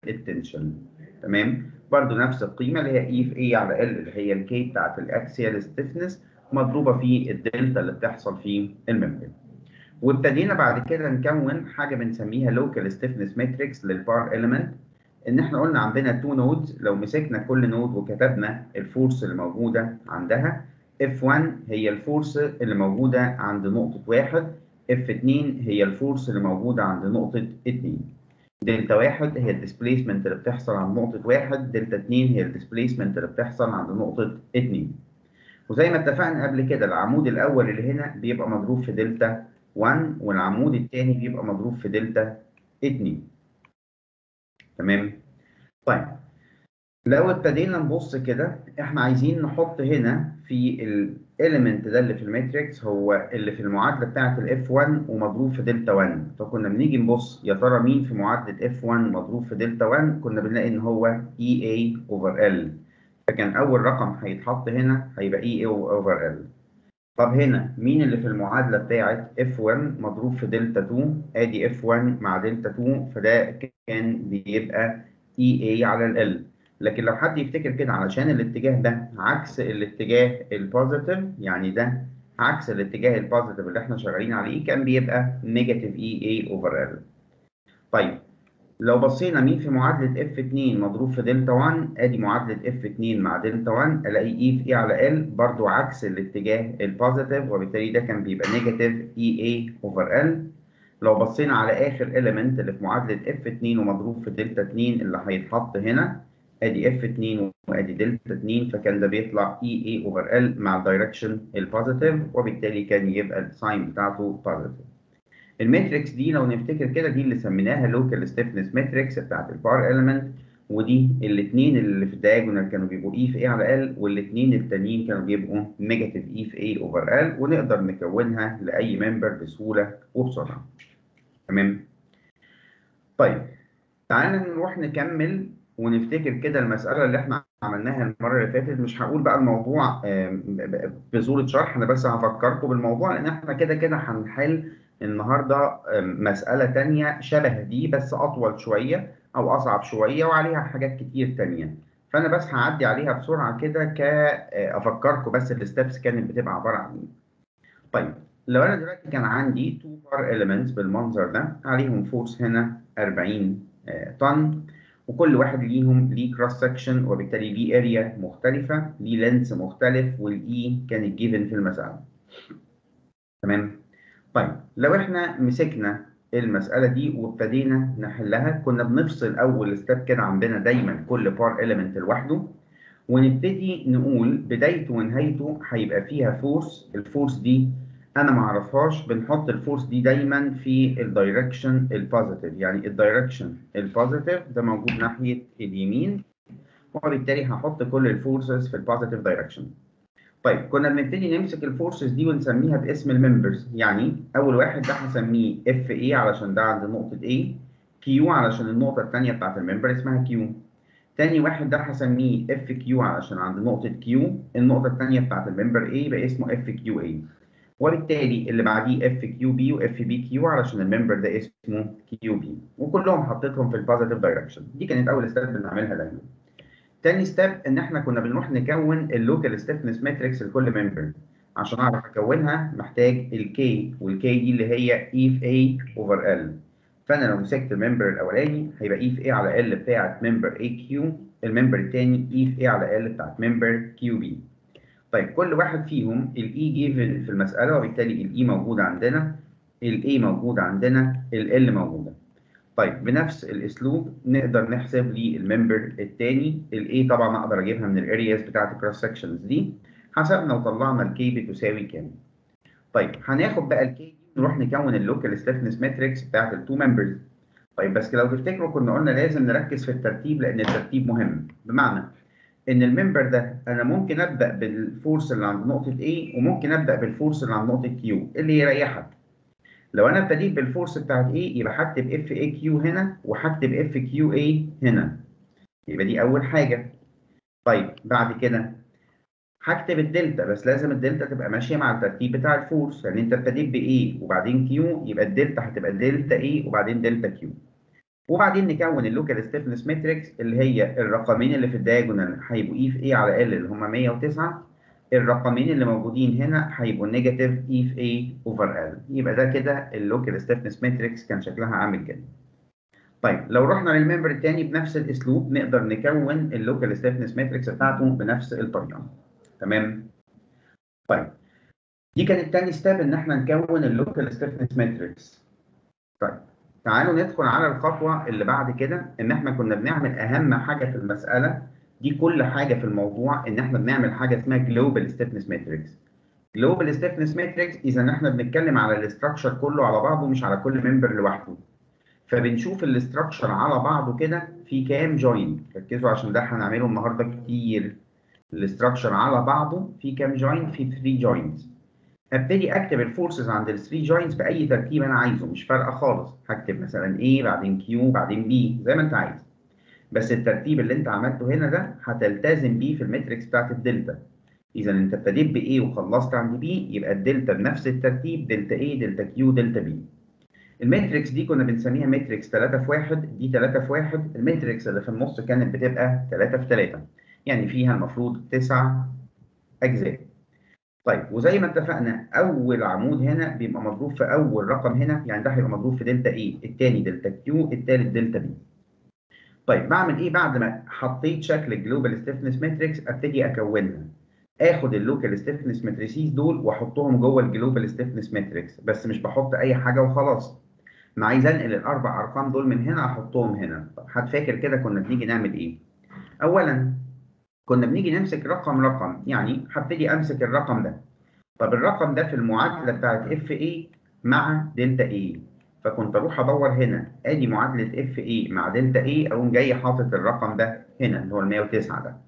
التنشن تمام برضو نفس القيمه اللي هي اي في اي على ال اللي هي الكي بتاعت الاكسيال ستيفنس مضروبه في الدلتا اللي بتحصل في الممبر وابتدينا بعد كده نكون حاجه بنسميها لوكال ستيفنس ماتريكس للبار اليمنت ان احنا قلنا عندنا تو نودز لو مسكنا كل نود وكتبنا الفورس اللي موجوده عندها F1 هي الفورس اللي موجوده عند نقطه واحد F2 هي الفورس اللي موجوده عند نقطه 2 دلتا واحد هي الديسبيسمنت اللي بتحصل عند نقطه واحد دلتا 2 هي الديسبيسمنت اللي بتحصل عند نقطه 2 وزي ما اتفقنا قبل كده العمود الاول اللي هنا بيبقى مضروب في دلتا 1 والعمود الثاني بيبقى مضروب في دلتا 2 تمام طيب لو ابتدينا نبص كده احنا عايزين نحط هنا في الاليمنت ده اللي في الماتريكس هو اللي في المعادله بتاعه الاف 1 ومضروب في دلتا 1 فكنا بنيجي نبص يا ترى مين في معادله اف 1 مضروب في دلتا 1 كنا بنلاقي ان هو اي اي اوفر ال فكان اول رقم هيتحط هنا هيبقى اي اي اوفر ال طب هنا مين اللي في المعادله بتاعه اف 1 مضروب في دلتا 2 ادي اف 1 مع دلتا 2 فده كان بيبقى اي اي على ال لكن لو حد يفتكر كده علشان الاتجاه ده عكس الاتجاه البوزيتيف يعني ده عكس الاتجاه البوزيتيف اللي احنا شغالين عليه كان بيبقى نيجاتيف اي اي اوفر ال طيب لو بصينا مين في معادله اف 2 مضروب في دلتا 1 ادي معادله اف 2 مع دلتا 1 الاقي اي في اي على ال برضو عكس الاتجاه البوزيتيف وبالتالي ده كان بيبقى نيجاتيف اي اي اوفر ال لو بصينا على اخر اليمنت اللي في معادله اف 2 ومضروب في دلتا 2 اللي هيتحط هنا ادي اف 2 وادي دلتا 2 فكان ده بيطلع اي اي اوفر ال مع الدايركشن البوزيتيف وبالتالي كان يبقى الساين بتاعته بوزيتيف الماتريكس دي لو نفتكر كده دي اللي سميناها لوكال ستيفنس ماتريكس بتاعت البار اليمنت ودي الاثنين اللي في الدايجونال كانوا بيبقوا اي في اي على ال والاثنين التانيين كانوا بيبقوا نيجاتيف اي في اي اوفر ال ونقدر نكونها لاي ممبر بسهوله وبسرعه تمام طيب تعالى نروح نكمل ونفتكر كده المسألة اللي احنا عملناها المرة اللي فاتت مش هقول بقى الموضوع بصورة شرح أنا بس هفكركم بالموضوع لأن احنا كده كده هنحل النهاردة مسألة تانية شبه دي بس أطول شوية أو أصعب شوية وعليها حاجات كتير تانية فأنا بس هعدي عليها بسرعة كده كأفكركم بس الستبس كانت بتبقى عبارة عن إيه. طيب لو أنا دلوقتي كان عندي تو بار elements بالمنظر ده عليهم فورس هنا 40 طن وكل واحد ليهم ليه كروس سكشن وبالتالي ليه اريا مختلفه ليه لينس مختلف والاي كانت جيفن في المساله تمام طيب لو احنا مسكنا المساله دي وابتدينا نحلها كنا بنفصل اول ستيب كده عندنا دايما كل بار اليمنت لوحده ونبتدي نقول بدايته ونهايته هيبقى فيها فورس الفورس دي انا ما اعرفهاش بنحط الفورس دي دايما في الدايركشن البوزيتيف يعني الدايركشن البوزيتيف ده موجود ناحيه اليمين وبالتالي هحط كل الفورسز في البوزيتيف دايركشن طيب كنا بنبتدي نمسك الفورسز دي ونسميها باسم الممبرز يعني اول واحد ده هسميه اف اي علشان ده عند نقطه A كيو علشان النقطه الثانيه بتاعت الممبر اسمها كيو تاني واحد ده هسميه اف كيو علشان عند نقطه كيو النقطه الثانيه بتاعت الممبر A يبقى اسمه اف كيو اي وبالتالي اللي بعديه اف كيو بي واف بي كيو علشان الممبر ده اسمه كيو بي وكلهم حطيتهم في البوزيتيف دايركشن دي كانت اول ستيب بنعملها دايما تاني ستيب ان احنا كنا بنروح نكون اللوكال ستيفنس ماتريكس لكل ممبر عشان اعرف اكونها محتاج الكي والكي دي اللي هي اي في اي اوفر ال فانا لو مسكت الممبر الاولاني هيبقى اي في اي على ال بتاعت ممبر اي كيو الممبر الثاني اي في اي على ال بتاعت ممبر كيو بي طيب كل واحد فيهم الاي جيفن في المساله وبالتالي الاي موجود عندنا الاي موجود عندنا ال موجوده طيب بنفس الاسلوب نقدر نحسب لي الممبر الثاني الاي طبعا اقدر اجيبها من الارياز بتاعت الكروس سكشنز دي حسبنا وطلعنا الكي بتساوي كام طيب هناخد بقى الكي دي نروح نكون اللوكال ستيفنس ماتريكس بتاعت التو ممبرز طيب بس لو تفتكروا كنا قلنا لازم نركز في الترتيب لان الترتيب مهم بمعنى ان الممبر ده انا ممكن ابدا بالفورس اللي عند نقطه A وممكن ابدا بالفورس اللي عند نقطه Q اللي يريحك لو انا ابتديت بالفورس بتاعت A يبقى هكتب اف اي كيو هنا وهكتب اف كيو اي هنا يبقى دي اول حاجه طيب بعد كده هكتب الدلتا بس لازم الدلتا تبقى ماشيه مع الترتيب بتاع الفورس يعني انت ابتديت ب A وبعدين Q يبقى الدلتا هتبقى دلتا A وبعدين دلتا Q وبعدين نكون اللوكال ستيفنس ماتريكس اللي هي الرقمين اللي في الدايجونال هيبقوا اي في اي على ال اللي هم 109 الرقمين اللي موجودين هنا هيبقوا نيجاتيف اي في اي اوفر ال يبقى ده كده اللوكال ستيفنس ماتريكس كان شكلها عامل كده طيب لو رحنا للممبر الثاني بنفس الاسلوب نقدر نكون اللوكال ستيفنس ماتريكس بتاعته بنفس الطريقه تمام طيب دي كانت تاني ستيب ان احنا نكون اللوكال ستيفنس ماتريكس طيب تعالوا ندخل على الخطوه اللي بعد كده ان احنا كنا بنعمل اهم حاجه في المساله دي كل حاجه في الموضوع ان احنا بنعمل حاجه اسمها جلوبال ستيفنس ماتريكس جلوبال ستيفنس ماتريكس اذا احنا بنتكلم على الاستراكشر كله على بعضه مش على كل ممبر لوحده فبنشوف الاستراكشر على بعضه كده في كام جوينت ركزوا عشان ده هنعمله النهارده كتير الاستراكشر على بعضه في كام جوينت في 3 جوينتس ابتدي اكتب الفورسز عند ال 3 جوينتس باي ترتيب انا عايزه مش فارقه خالص هكتب مثلا A بعدين Q بعدين B زي ما انت عايز بس الترتيب اللي انت عملته هنا ده هتلتزم بيه في الماتريكس بتاعت الدلتا اذا انت ابتديت ب A وخلصت عند B يبقى الدلتا بنفس الترتيب دلتا A دلتا Q دلتا B الماتريكس دي كنا بنسميها ماتريكس 3 في 1 دي 3 في 1 الماتريكس اللي في النص كانت بتبقى 3 في 3 يعني فيها المفروض 9 اجزاء طيب وزي ما اتفقنا اول عمود هنا بيبقى مضروب في اول رقم هنا يعني ده هيبقى مضروب في دلتا A الثاني دلتا Q الثالث دلتا B طيب بعمل ايه بعد ما حطيت شكل الجلوبال ستيفنس ماتريكس ابتدي اكونها اخد اللوكال ستيفنس ماتريسيز دول واحطهم جوه الجلوبال ستيفنس ماتريكس بس مش بحط اي حاجه وخلاص انا عايز انقل الاربع ارقام دول من هنا احطهم هنا طب هتفاكر كده كنا بنيجي نعمل ايه اولا كنا بنيجي نمسك رقم رقم يعني هبتدي امسك الرقم ده طب الرقم ده في المعادله بتاعت اف اي مع دلتا اي فكنت اروح ادور هنا ادي معادله اف اي مع دلتا اي اقوم جاي حاطط الرقم ده هنا اللي هو ال 109 ده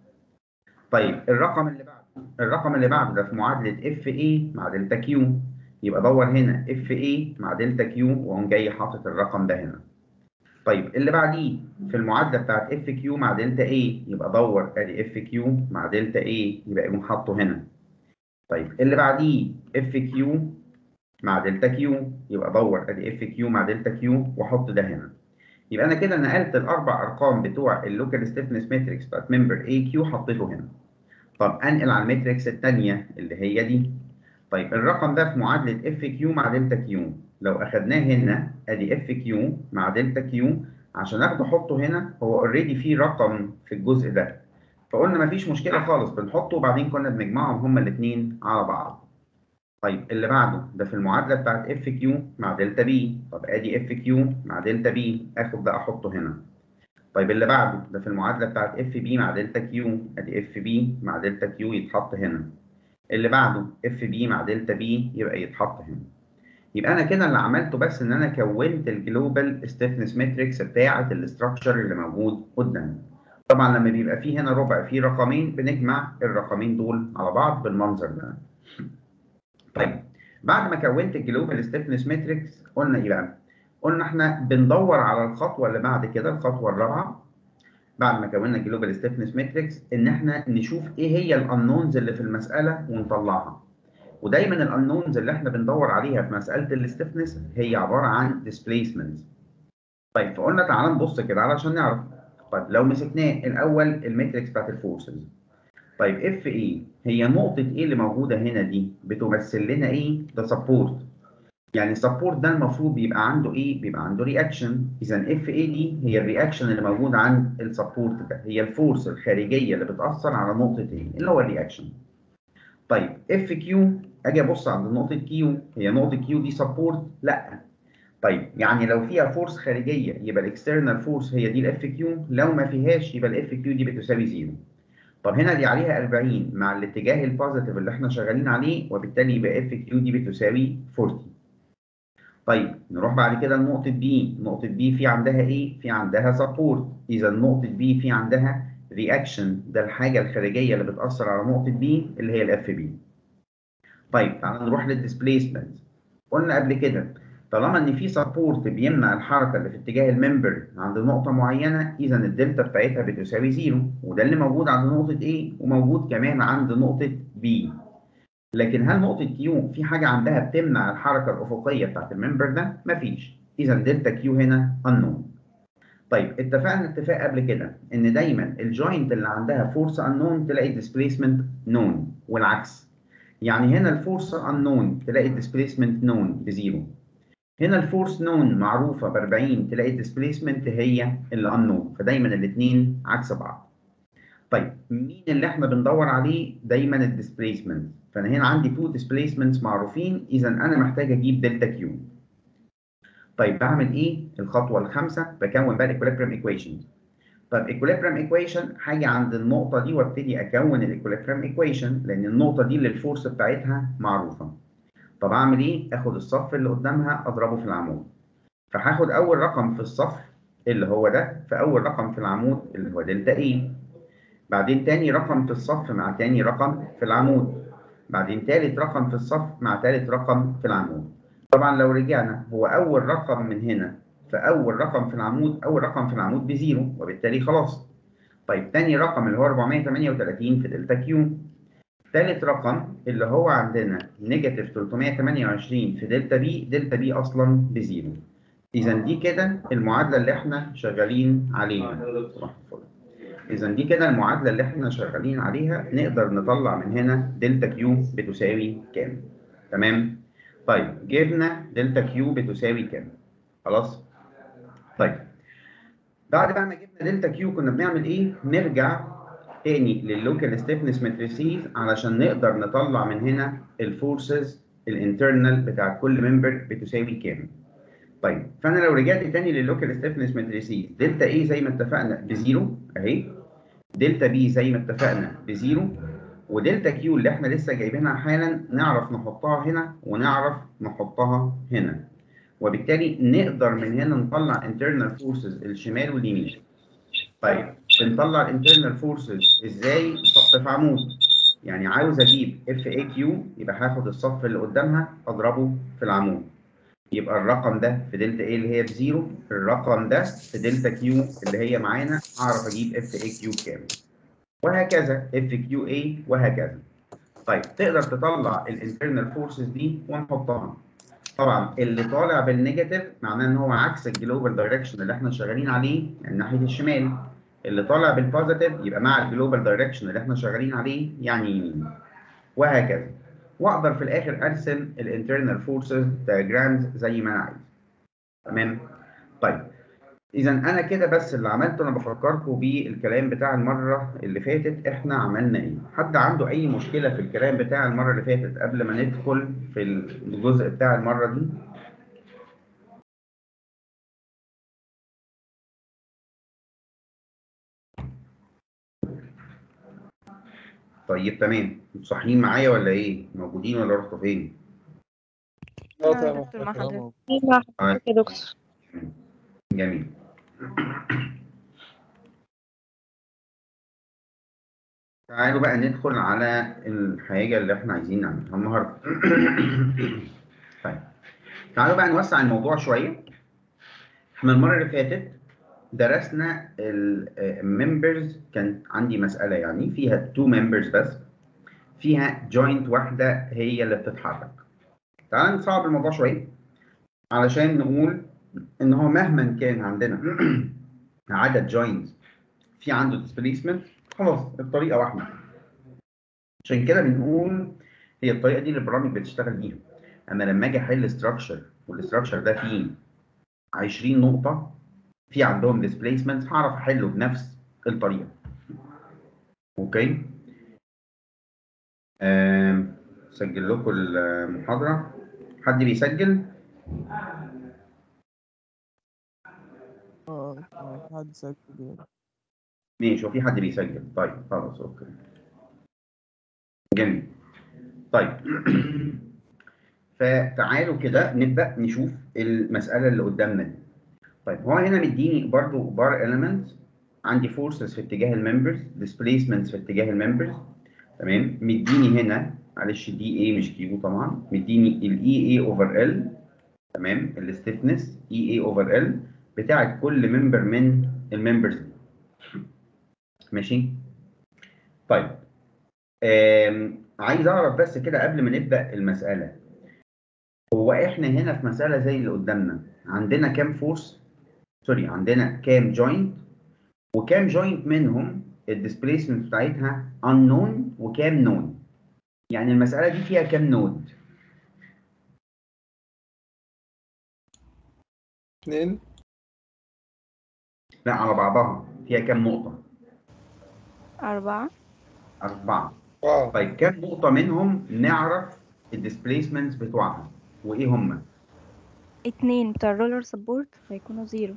طيب الرقم اللي بعده الرقم اللي بعده ده في معادله اف اي مع دلتا كيو يبقى دور هنا اف اي مع دلتا كيو واقوم جاي حاطط الرقم ده هنا طيب اللي بعديه في المعادله بتاعت اف كيو مع دلتا اي يبقى دور ادي اف كيو مع دلتا اي يبقى يقوم حاطه هنا طيب اللي بعديه اف كيو مع دلتا كيو يبقى دور ادي اف كيو مع دلتا كيو واحط ده هنا يبقى انا كده نقلت الاربع ارقام بتوع اللوكال ستيفنس ماتريكس بتاعت ممبر اي كيو حطيته هنا طب انقل على الماتريكس الثانيه اللي هي دي طيب الرقم ده في معادله اف كيو مع دلتا كيو لو اخدناه هنا ادي اف كيو مع دلتا كيو عشان اخده احطه هنا هو اوريدي في رقم في الجزء ده فقلنا مفيش مشكله خالص بنحطه وبعدين كنا بنجمعهم هما الاثنين على بعض طيب اللي بعده ده في المعادله بتاعت اف كيو مع دلتا بي طب ادي اف كيو مع دلتا بي اخد ده احطه هنا طيب اللي بعده ده في المعادله بتاعت اف بي مع دلتا كيو ادي اف بي مع دلتا كيو يتحط هنا اللي بعده اف بي مع دلتا بي يبقى يتحط هنا يبقى انا كده اللي عملته بس ان انا كونت الجلوبال ستيفنس ماتريكس بتاعه الاستراكشر اللي موجود قدامي طبعا لما بيبقى فيه هنا ربع فيه رقمين بنجمع الرقمين دول على بعض بالمنظر ده طيب بعد ما كونت الجلوبال ستيفنس ماتريكس قلنا ايه بقى قلنا احنا بندور على الخطوه اللي بعد كده الخطوه الرابعه بعد ما كونا الجلوبال ستيفنس ماتريكس ان احنا نشوف ايه هي الانونز اللي في المساله ونطلعها ودايما الانونز اللي احنا بندور عليها في مساله الستيفنس هي عباره عن ديسبيسمنت طيب فقلنا تعالى نبص كده علشان نعرف طيب لو مسكناه الاول الماتريكس بتاعت الفورسز طيب اف ايه هي نقطه ايه اللي موجوده هنا دي بتمثل لنا ايه ده سبورت يعني السبورت ده المفروض بيبقى عنده ايه بيبقى عنده رياكشن اذا اف اي دي هي الرياكشن اللي موجود عند السبورت ده هي الفورس الخارجيه اللي بتاثر على نقطه ايه اللي هو الرياكشن طيب اف كيو اجي ابص عند نقطه كيو هي نقطه كيو دي سبورت لا طيب يعني لو فيها فورس خارجيه يبقى الاكسترنال فورس هي دي الاف كيو لو ما فيهاش يبقى الاف كيو دي بتساوي زيرو طب هنا دي عليها 40 مع الاتجاه البوزيتيف اللي احنا شغالين عليه وبالتالي يبقى اف كيو دي بتساوي 40 طيب نروح بعد كده لنقطة بي، نقطة بي في عندها إيه؟ في عندها سبورت، إذا نقطة بي في عندها رياكشن ده الحاجة الخارجية اللي بتأثر على نقطة بي اللي هي الإف بي. طيب تعالى نروح للديسبيسمنت. قلنا قبل كده طالما إن في سبورت بيمنع الحركة اللي في اتجاه الممبر عند نقطة معينة، إذا الدلتا بتاعتها بتساوي زيرو، وده اللي موجود عند نقطة A وموجود كمان عند نقطة B. لكن هل نقطة كيو في حاجة عندها بتمنع الحركة الأفقية بتاعت الممبر ده؟ مفيش. إذا دلتا كيو هنا unknown. طيب اتفقنا اتفاق قبل كده ان دايما الجوينت اللي عندها فورس انون تلاقي ديسبيسمنت نون والعكس يعني هنا الفورس انون تلاقي الديسبيسمنت نون بزيرو هنا الفورس نون معروفه ب 40 تلاقي الديسبيسمنت هي اللي انون فدايما الاثنين عكس بعض طيب مين اللي احنا بندور عليه دايما الديسبيسمنت فانا هنا عندي تو ديسبيسمنتس معروفين اذا انا محتاج اجيب دلتا كيو طيب بعمل ايه الخطوه الخامسه بكون بقى الايكوليبريم ايكويشن طيب ايكوليبريم ايكويشن هاجي عند النقطه دي وابتدي اكون الايكوليبريم ايكويشن لان النقطه دي اللي الفورس بتاعتها معروفه طب اعمل ايه اخد الصف اللي قدامها اضربه في العمود فهاخد اول رقم في الصف اللي هو ده في اول رقم في العمود اللي هو دلتا ايه بعدين تاني رقم في الصف مع تاني رقم في العمود بعدين تالت رقم في الصف مع تالت رقم في العمود طبعا لو رجعنا هو اول رقم من هنا فاول رقم في العمود اول رقم في العمود بزيرو وبالتالي خلاص طيب تاني رقم اللي هو 438 في دلتا كيو تالت رقم اللي هو عندنا نيجاتيف 328 في دلتا بي دلتا بي اصلا بزيرو اذا دي كده المعادله اللي احنا شغالين عليها اذا دي كده المعادله اللي احنا شغالين عليها نقدر نطلع من هنا دلتا كيو بتساوي كام تمام طيب جبنا دلتا كيو بتساوي كام خلاص طيب بعد بقى ما جبنا دلتا كيو كنا بنعمل ايه نرجع تاني لللوكال ستيفنس ماتريسيز علشان نقدر نطلع من هنا الفورسز الانترنال بتاع كل ممبر بتساوي كام طيب فانا لو رجعت تاني لللوكال ستيفنس ماتريسيز دلتا ايه زي ما اتفقنا بزيرو اهي دلتا بي زي ما اتفقنا بزيرو ودلتا كيو اللي احنا لسه جايبينها حالا نعرف نحطها هنا ونعرف نحطها هنا وبالتالي نقدر من هنا نطلع internal forces الشمال واليمين طيب بنطلع internal forces ازاي صف في عمود يعني عاوز اجيب اف اي كيو يبقى هاخد الصف اللي قدامها اضربه في العمود يبقى الرقم ده في دلتا ايه اللي هي بزيرو الرقم ده في دلتا كيو اللي هي معانا اعرف اجيب اف اي كيو كام وهكذا اف كيو اي وهكذا طيب تقدر تطلع الانترنال فورسز دي ونحطها طبعا اللي طالع بالنيجاتيف معناه ان هو عكس الجلوبال دايركشن اللي احنا شغالين عليه يعني ناحيه الشمال اللي طالع بالبوزيتيف يبقى مع الجلوبال دايركشن اللي احنا شغالين عليه يعني يمين وهكذا واقدر في الاخر ارسم الانترنال فورسز دايجرامز زي ما انا عايز تمام طيب اذا انا كده بس اللي عملته انا بفكركم بالكلام بتاع المره اللي فاتت احنا عملنا ايه حد عنده اي مشكله في الكلام بتاع المره اللي فاتت قبل ما ندخل في الجزء بتاع المره دي طيب تمام صاحيين معايا ولا ايه موجودين ولا رحتوا فين اه نعم تمام دكتور مع كلام حضرتك. موجود. مع حضرتك يا دكتور جميل تعالوا بقى ندخل على الحاجة اللي احنا عايزين نعملها النهاردة. طيب تعالوا بقى نوسع الموضوع شوية. احنا المرة اللي فاتت درسنا الممبرز كان عندي مسألة يعني فيها تو ممبرز بس فيها جوينت واحدة هي اللي بتتحرك. تعالوا نصعب الموضوع شوية علشان نقول ان هو مهما كان عندنا عدد جوينتس في عنده ديسبيسمنت خلاص الطريقه واحده عشان كده بنقول هي الطريقه دي اللي البرامج بتشتغل بيها انا لما اجي احل ستراكشر والاستراكشر ده فيه 20 نقطه في عندهم ديسبيسمنت هعرف احله بنفس الطريقه اوكي آم، سجل لكم المحاضره حد بيسجل اه تمام حد سجل يعني. ماشي وفي حد بيسجل طيب خلاص اوكي جميل طيب فتعالوا كده نبدا نشوف المساله اللي قدامنا دي طيب هو هنا مديني برضو بار element عندي فورسز في اتجاه الممبرز displacements في اتجاه الممبرز تمام مديني هنا معلش دي اي مش كيو طبعا مديني الاي اي اوفر ال تمام الستيفنس اي اي اوفر ال بتاعت كل ممبر من الممبرز دي ماشي طيب آم، عايز اعرف بس كده قبل ما نبدا المساله هو احنا هنا في مساله زي اللي قدامنا عندنا كام فورس سوري عندنا كام جوينت وكام جوينت منهم الديسبيسمنت بتاعتها unknown وكام known يعني المسألة دي فيها كام نود؟ اتنين لا على بعضها فيها كام نقطة؟ أربعة أربعة اه طيب كام نقطة منهم نعرف الديسبيسمنت بتوعها وإيه هما؟ اتنين بتوع الرولر سبورت هيكونوا زيرو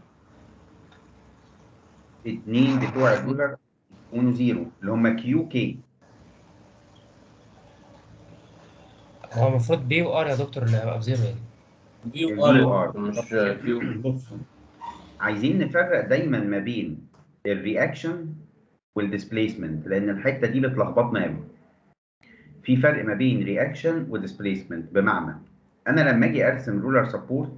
اتنين بتوع الدولار يكونوا زيرو اللي هما كيو كي هو المفروض بي وار يا دكتور اللي هيبقى بزيرو يعني بي البي وار وار. مش كيو عايزين نفرق دايما ما بين الرياكشن والديسبيسمنت لان الحته دي بتلخبطنا قوي في فرق ما بين رياكشن وديسبيسمنت بمعنى انا لما اجي ارسم رولر سبورت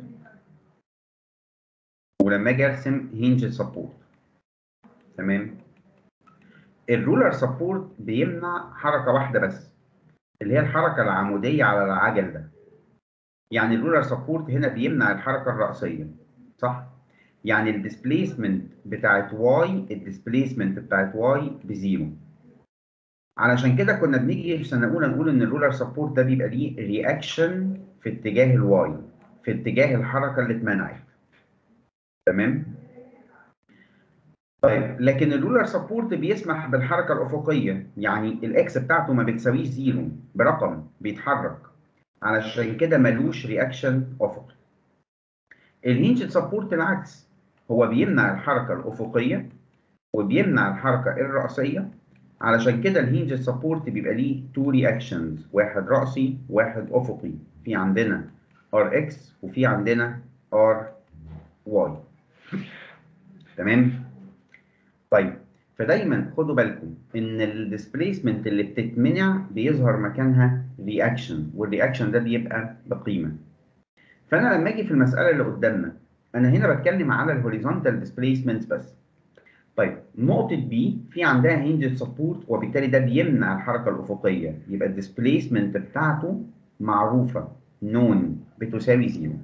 ولما اجي ارسم هينج سبورت تمام الرولر سبورت بيمنع حركه واحده بس اللي هي الحركه العموديه على العجل ده يعني الرولر سبورت هنا بيمنع الحركه الرأسيه صح يعني الديسبيسمنت بتاعت واي الديسبيسمنت بتاعت واي بزيرو علشان كده كنا بنيجي في سنه اولى نقول ان الرولر سبورت ده بيبقى ليه رياكشن في اتجاه الواي في اتجاه الحركه اللي اتمنعت تمام طيب لكن الرولر سبورت بيسمح بالحركه الافقيه يعني الاكس بتاعته ما بتساويش زيرو برقم بيتحرك علشان كده ملوش رياكشن افقي الهينج سبورت العكس هو بيمنع الحركه الافقيه وبيمنع الحركه الراسيه علشان كده الهينج سبورت بيبقى ليه تو رياكشنز واحد راسي واحد افقي في عندنا ار اكس وفي عندنا ار واي تمام طيب فدايما خدوا بالكم ان الديسبيسمنت اللي بتتمنع بيظهر مكانها رياكشن والرياكشن ده بيبقى بقيمه فانا لما اجي في المساله اللي قدامنا انا هنا بتكلم على الهوريزونتال ديسبيسمنت بس طيب نقطة B في عندها هينج سبورت وبالتالي ده بيمنع الحركة الأفقية يبقى الديسبيسمنت بتاعته معروفة نون بتساوي زيرو.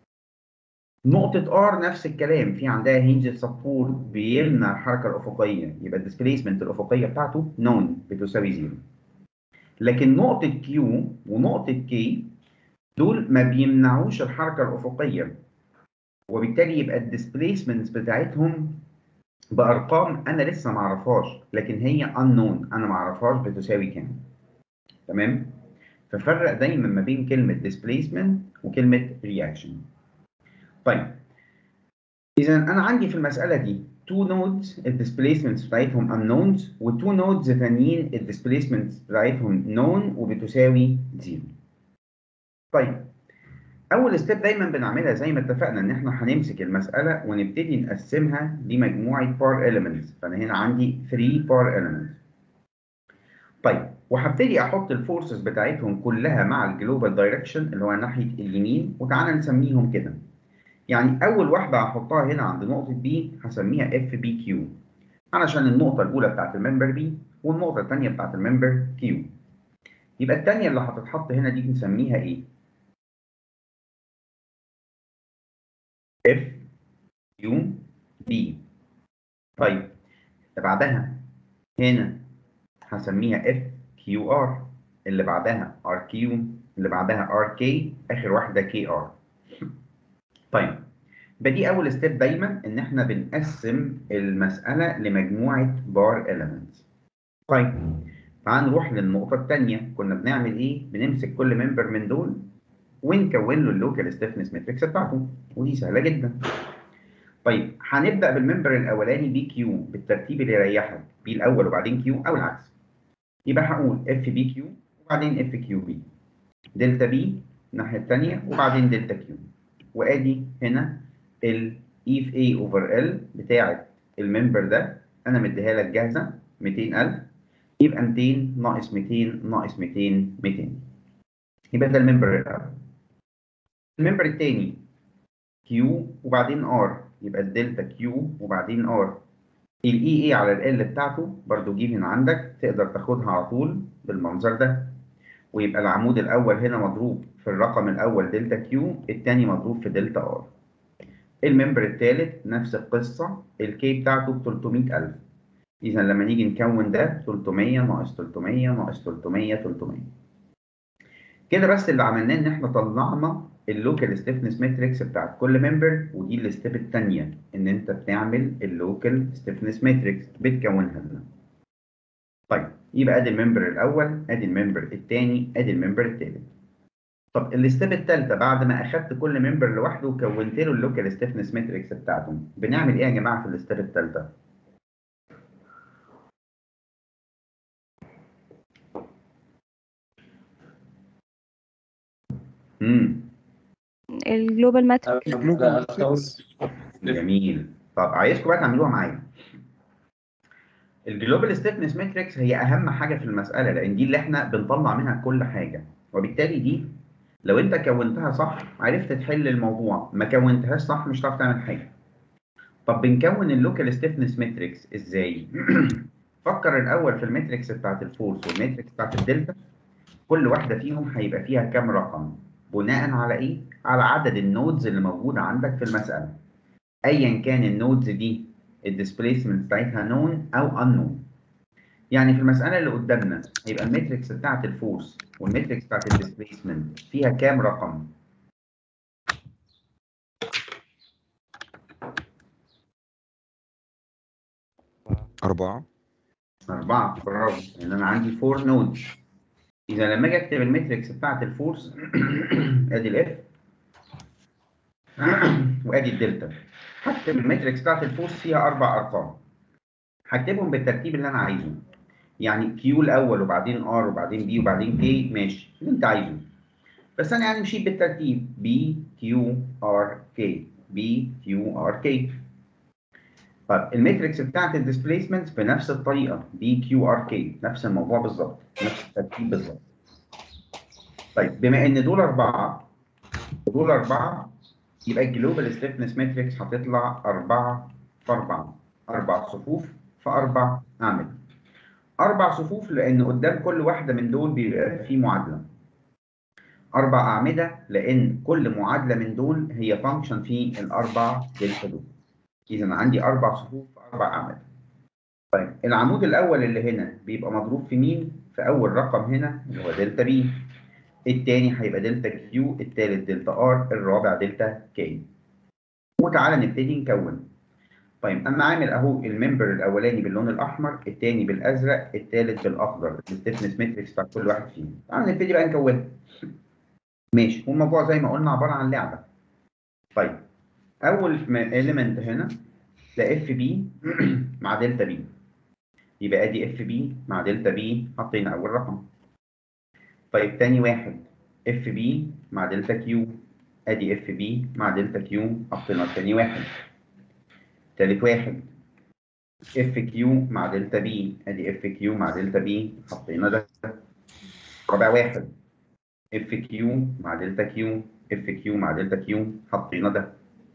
نقطة R نفس الكلام في عندها هينج سبورت بيمنع الحركة الأفقية يبقى الديسبيسمنت الأفقية بتاعته نون بتساوي زيرو. لكن نقطة Q ونقطة K دول ما بيمنعوش الحركة الأفقية وبالتالي يبقى الديسبيسمنت بتاعتهم بارقام انا لسه ما اعرفهاش لكن هي unknown انا ما اعرفهاش بتساوي كام تمام ففرق دايما ما بين كلمه displacement وكلمه reaction طيب اذا انا عندي في المساله دي two nodes الديسبيسمنتس بتاعتهم unknowns وتو nodes ثانيين الديسبيسمنتس بتاعتهم known وبتساوي زيرو طيب اول ستيب دايما بنعملها زي ما اتفقنا ان احنا هنمسك المساله ونبتدي نقسمها لمجموعه بار اليمنتس فانا هنا عندي 3 بار اليمنتس طيب وهبتدي احط الفورسز بتاعتهم كلها مع الجلوبال دايركشن اللي هو ناحيه اليمين وتعالى نسميهم كده يعني اول واحده هحطها هنا عند نقطه بي هسميها اف بي كيو علشان النقطه الاولى بتاعت الممبر بي والنقطه الثانيه بتاعت الممبر كيو يبقى الثانيه اللي هتتحط هنا دي نسميها ايه اف يو بي طيب اللي بعدها هنا هسميها اف كيو ار اللي بعدها ار كيو اللي بعدها ار كي اخر واحده كي ار طيب يبقى دي اول ستيب دايما ان احنا بنقسم المساله لمجموعه بار اليمنتس طيب تعال نروح للنقطه الثانيه كنا بنعمل ايه بنمسك كل ممبر من دول ونكون له اللوكال ستيفنس ماتريكس بتاعته ودي سهله جدا طيب هنبدا بالممبر الاولاني بي كيو بالترتيب اللي يريحك بي الاول وبعدين كيو او العكس يبقى هقول اف بي كيو وبعدين اف كيو بي دلتا بي الناحيه الثانيه وبعدين دلتا كيو وادي هنا ال اي في اي اوفر ال بتاعه الممبر ده انا مديها لك جاهزه 200000 يبقى 200 ناقص 200 ناقص 200 200 يبقى ده الممبر الاول الممبر الثاني كيو وبعدين ار يبقى الدلتا كيو وبعدين ار الاي اي على ال بتاعته برضو جيب عندك تقدر تاخدها على طول بالمنظر ده ويبقى العمود الاول هنا مضروب في الرقم الاول دلتا كيو الثاني مضروب في دلتا ار الممبر الثالث نفس القصه الكي بتاعته ب 300000 اذا لما نيجي نكون ده 300 ناقص 300 ناقص 300 300 كده بس اللي عملناه ان احنا طلعنا اللوكال ستيفنس ماتريكس بتاعت كل ممبر ودي الستيب الثانيه ان انت بتعمل اللوكال ستيفنس ماتريكس بتكونها لنا طيب يبقى ادي الممبر الاول ادي الممبر الثاني ادي الممبر الثالث طب الستيب الثالثه بعد ما اخدت كل ممبر لوحده وكونت له اللوكال ستيفنس ماتريكس بتاعته بنعمل ايه يا جماعه في الستيب الثالثه امم الجلوبال ماتريكس الجلوبال ماتريكس جميل طب عايزكم بقى تعملوها معايا الجلوبال ستيفنس ماتريكس هي اهم حاجه في المساله لان دي اللي احنا بنطلع منها كل حاجه وبالتالي دي لو انت كونتها صح عرفت تحل الموضوع ما كونتهاش صح مش هتعرف تعمل حاجه طب بنكون اللوكال ستيفنس ماتريكس ازاي فكر الاول في الماتريكس بتاعت الفورس والماتريكس بتاعت الدلتا كل واحده فيهم هيبقى فيها كام رقم بناء على ايه على عدد النودز اللي موجوده عندك في المساله ايا كان النودز دي الديسبيسمنت بتاعتها نون او انون يعني في المساله اللي قدامنا هيبقى الماتريكس بتاعت الفورس والماتريكس بتاعت الديسبيسمنت فيها كام رقم أربعة أربعة برافو لأن أنا عندي فور نودز إذا لما أجي أكتب الماتريكس بتاعت الفورس أدي الإف وأدي الدلتا هكتب الماتريكس بتاعت الفورس فيها أربع أرقام هكتبهم بالترتيب اللي أنا عايزه يعني كيو الأول وبعدين آر وبعدين بي وبعدين كي ماشي اللي أنت عايزه بس أنا يعني مشيت بالترتيب بي كيو آر كي بي كيو آر كي طيب الماتريكس بتاعت الديسبيسمنت بنفس الطريقه بي كيو ار كي نفس الموضوع بالظبط نفس الترتيب بالظبط طيب بما ان دول اربعه ودول اربعه يبقى الجلوبال ستيفنس ماتريكس هتطلع اربعه في اربعه اربع صفوف في اربع اعمده اربع صفوف لان قدام كل واحده من دول بيبقى في معادله اربع اعمده لان كل معادله من دول هي فانكشن في الاربع دلتا دول إذا عندي أربع صفوف في أربع أعمدة. طيب العمود الأول اللي هنا بيبقى مضروب في مين؟ في أول رقم هنا اللي هو دلتا بي. التاني هيبقى دلتا كيو، التالت دلتا ار، الرابع دلتا كي. وتعالى نبتدي نكون. طيب أنا عامل أهو الممبر الأولاني باللون الأحمر، التاني بالأزرق، التالت بالأخضر، الستيفنس ماتريكس بتاع كل واحد فيهم. تعالى نبتدي بقى نكونها. ماشي، والموضوع زي ما قلنا عبارة عن لعبة. طيب اول element هنا ده اف بي مع دلتا بي يبقى ادي اف بي مع دلتا بي حطينا اول رقم طيب تاني واحد اف بي مع دلتا كيو ادي اف بي مع دلتا كيو حطينا تاني واحد تالت واحد اف كيو مع دلتا بي ادي اف كيو مع دلتا بي حطينا ده رابع واحد اف كيو مع دلتا كيو اف كيو مع دلتا كيو حطينا ده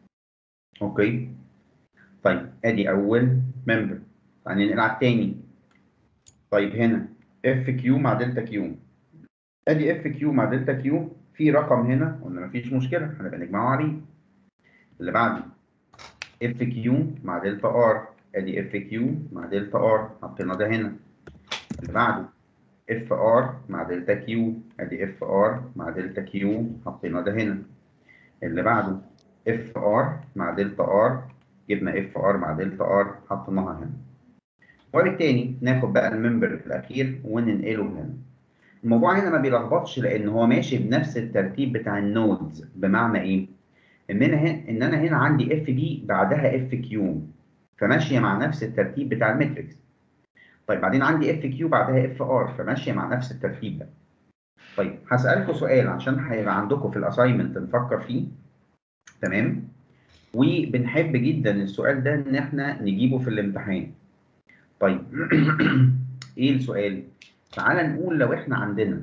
اوكي طيب ادي اول ممبر يعني نلعب تاني طيب هنا اف كيو مع دلتا كيو ادي اف كيو مع دلتا كيو في رقم هنا قلنا مفيش مشكله هنبقى نجمعه عليه اللي بعده اف كيو مع دلتا ار ادي اف كيو مع دلتا ار حطينا ده هنا اللي بعده اف ار مع دلتا كيو ادي اف ار مع دلتا كيو حطينا ده هنا اللي بعده اف ار مع دلتا ار جبنا اف ار مع دلتا ار حطيناها هنا وبالتالي ناخد بقى الممبر الاخير وننقله هنا الموضوع هنا ما بيلخبطش لان هو ماشي بنفس الترتيب بتاع النودز بمعنى ايه ان انا هنا ان انا هنا عندي اف بي بعدها اف كيو فماشيه مع نفس الترتيب بتاع الماتريكس طيب بعدين عندي اف كيو بعدها اف ار فماشيه مع نفس الترتيب ده طيب هسالكم سؤال عشان هيبقى عندكم في الاساينمنت نفكر فيه تمام وبنحب جدا السؤال ده ان احنا نجيبه في الامتحان طيب ايه السؤال تعال نقول لو احنا عندنا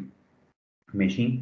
ماشي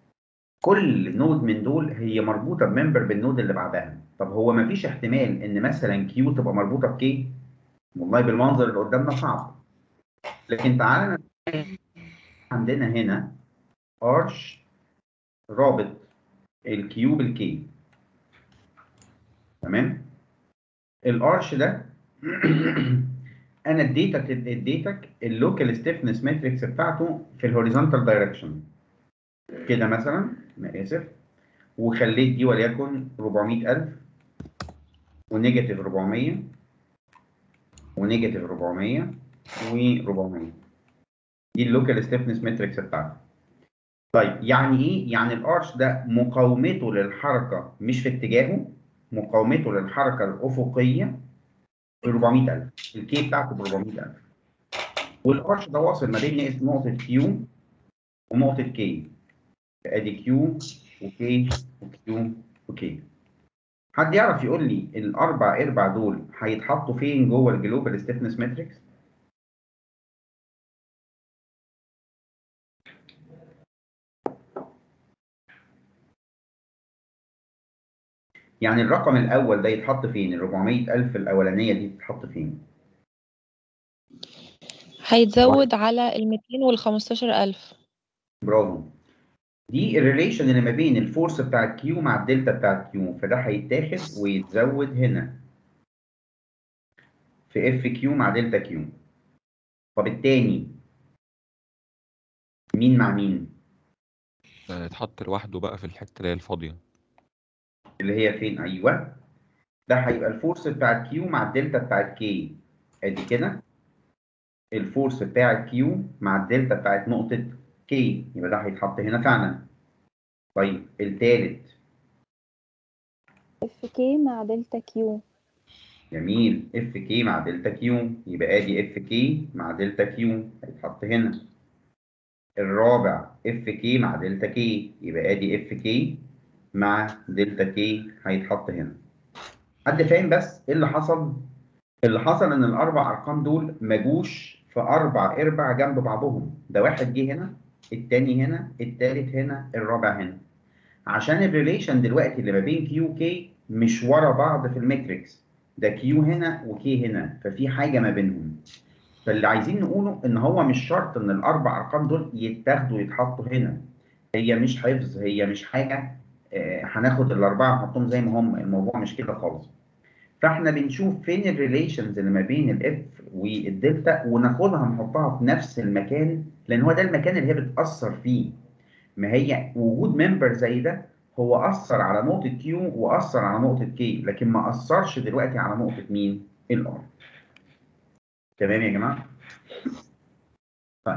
كل نود من دول هي مربوطه بممبر بالنود اللي بعدها طب هو ما فيش احتمال ان مثلا كيو تبقى مربوطه بكي والله بالمنظر اللي قدامنا صعب لكن تعالى عندنا هنا ارش رابط الكيو بالكي تمام الارش ده انا اديتك اديتك اللوكال ستيفنس ماتريكس بتاعته في الهوريزونتال دايركشن كده مثلا انا اسف وخليت دي وليكن 400000 ونيجاتيف 400 ونيجاتيف 400 و400 دي اللوكال ستيفنس ماتريكس بتاعتي طيب يعني ايه؟ يعني الارش ده مقاومته للحركه مش في اتجاهه مقاومته للحركه الافقيه ب 400000 الكي بتاعته ب 400000 والارش ده واصل ما بين نقطه كيو ونقطه كي ادي كيو وكي وكيو وكي حد يعرف يقول لي الاربع ارباع دول هيتحطوا فين جوه الجلوبال ستيفنس ماتريكس؟ يعني الرقم الاول ده يتحط فين؟ ال 400000 الاولانيه دي تتحط فين؟ هيتزود على ال 200 وال 15000 برافو دي الريليشن اللي ما بين الفورس بتاعت كيو مع الدلتا بتاعت كيو فده هيتاخد ويتزود هنا في اف كيو مع دلتا كيو طب التاني مين مع مين؟ آه، اتحط لوحده بقى في الحتة اللي هي الفاضية اللي هي فين؟ ايوه ده هيبقى الفورس بتاعت كيو مع الدلتا بتاعت كي ادي كده الفورس بتاعت كيو مع الدلتا بتاعت نقطة كي يبقى ده هيتحط هنا فعلا طيب التالت اف كي مع دلتا كيو جميل اف كي مع دلتا كيو يبقى ادي اف كي مع دلتا كيو هيتحط هنا الرابع اف كي مع دلتا كي يبقى ادي اف كي مع دلتا كي هيتحط هنا حد فاهم بس ايه اللي حصل اللي حصل ان الاربع ارقام دول ما جوش في اربع ارباع جنب بعضهم ده واحد جه هنا التاني هنا التالت هنا الرابع هنا عشان الريليشن دلوقتي اللي ما بين كيو وكي مش ورا بعض في الماتريكس ده كيو هنا وكي هنا ففي حاجه ما بينهم فاللي عايزين نقوله ان هو مش شرط ان الاربع ارقام دول يتاخدوا يتحطوا هنا هي مش حفظ هي مش حاجه آه، هناخد الاربعه نحطهم زي ما هم الموضوع مش كده خالص فاحنا بنشوف فين الريليشنز اللي ما بين الاف والدلتا وناخدها نحطها في نفس المكان لان هو ده المكان اللي هي بتاثر فيه ما هي وجود ممبر زي ده هو اثر على نقطه كيو واثر على نقطه كي لكن ما اثرش دلوقتي على نقطه مين الار تمام يا جماعه طيب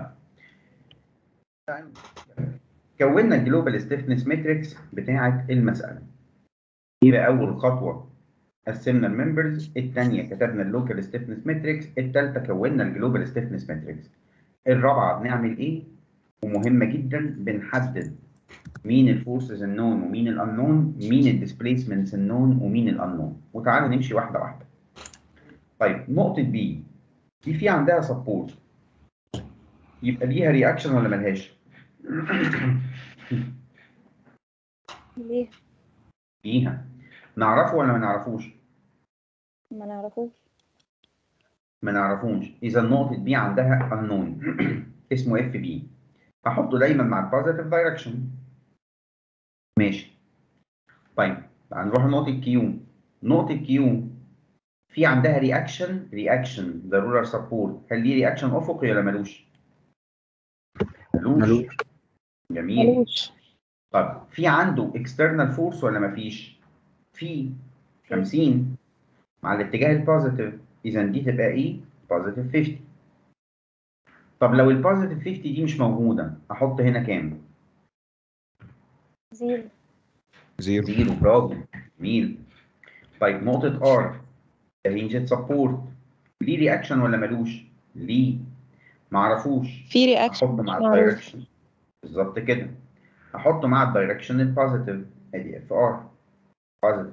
كونا الجلوبال ستيفنس ماتريكس بتاعه المساله يبقى اول خطوه قسمنا الممبرز الثانيه كتبنا اللوكال ستيفنس ماتريكس الثالثه كونا الجلوبال ستيفنس ماتريكس الرابعه بنعمل ايه ومهمه جدا بنحدد مين الفورسز النون ومين الانون مين الديسبيسمنتس النون ومين الانون وتعالوا نمشي واحده واحده طيب نقطه بي دي في عندها سبورت يبقى ليها رياكشن ولا ملهاش ليه ليها نعرفه ولا ما نعرفوش ما نعرفوش ما نعرفوش اذا نقطه بي عندها unknown اسمه اف بي احطه دايما مع البوزيتيف دايركشن ماشي طيب هنروح لنقطه كيو نقطه كيو في عندها رياكشن رياكشن ضروره سبورت هل ليه رياكشن افقي ولا ملوش؟ ملوش ملوش. جميل ملوش طب في عنده اكسترنال فورس ولا مفيش؟ في 50 مع الاتجاه البوزيتيف اذا دي تبقى ايه؟ بوزيتيف 50 طب لو البوزيتيف 50 دي مش موجوده احط هنا كام؟ زيرو زيرو زيرو برافو جميل طيب نقطة ار رينجد سبورت ليه رياكشن ولا ملوش؟ ليه؟ معرفوش في رياكشن احط مع مش معروف. الدايركشن بالظبط كده احط مع الدايركشن البوزيتيف ادي اف ار بوزيتيف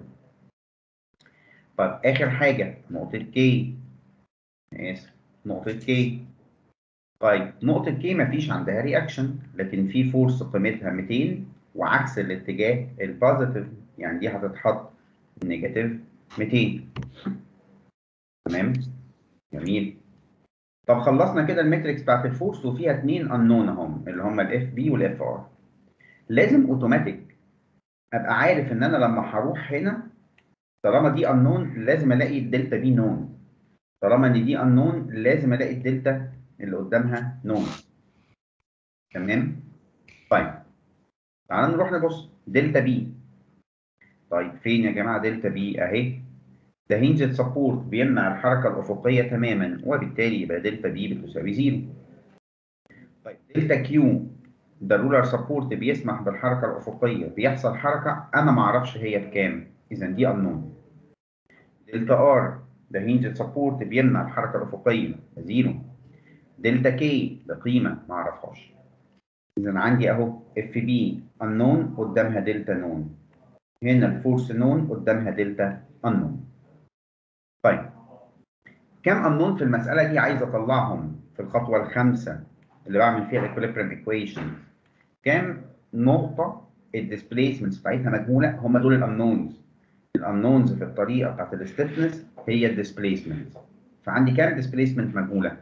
طب اخر حاجه نقطه كي اسف نقطه كي طيب نقطه كي مفيش عندها رياكشن لكن في فورس قيمتها 200 وعكس الاتجاه البوزيتيف يعني دي هتتحط نيجاتيف 200 تمام جميل طب خلصنا كده الماتريكس بتاعت الفورس وفيها اتنين انون اهم اللي هم الاف بي والاف ار لازم اوتوماتيك ابقى عارف ان انا لما هروح هنا طالما دي unknown لازم الاقي الدلتا بي نون طالما ان دي unknown لازم الاقي الدلتا اللي قدامها نون تمام طيب تعالى نروح نبص دلتا بي طيب فين يا جماعه دلتا بي اهي ده هينجد سبورت بيمنع الحركه الافقيه تماما وبالتالي يبقى دلتا بي بتساوي زيرو طيب دلتا كيو ده رولر سبورت بيسمح بالحركه الافقيه بيحصل حركه انا ما اعرفش هي بكام اذا دي unknown دلتا ار ده هينجد سبورت بيمنع الحركه الافقيه زيرو دلتا كي ده قيمه ما اعرفهاش اذا عندي اهو اف بي unknown قدامها دلتا نون هنا الفورس نون قدامها دلتا unknown طيب كم unknown في المساله دي عايز اطلعهم في الخطوه الخامسه اللي بعمل فيها الايكوليبريم ايكويشن كام نقطه الديسبيسمنتس بتاعتها مجهوله هم دول الانونز الانونز في الطريقه بتاعت الستيفنس هي الديسبيسمنت فعندي كام ديسبيسمنت مجهوله؟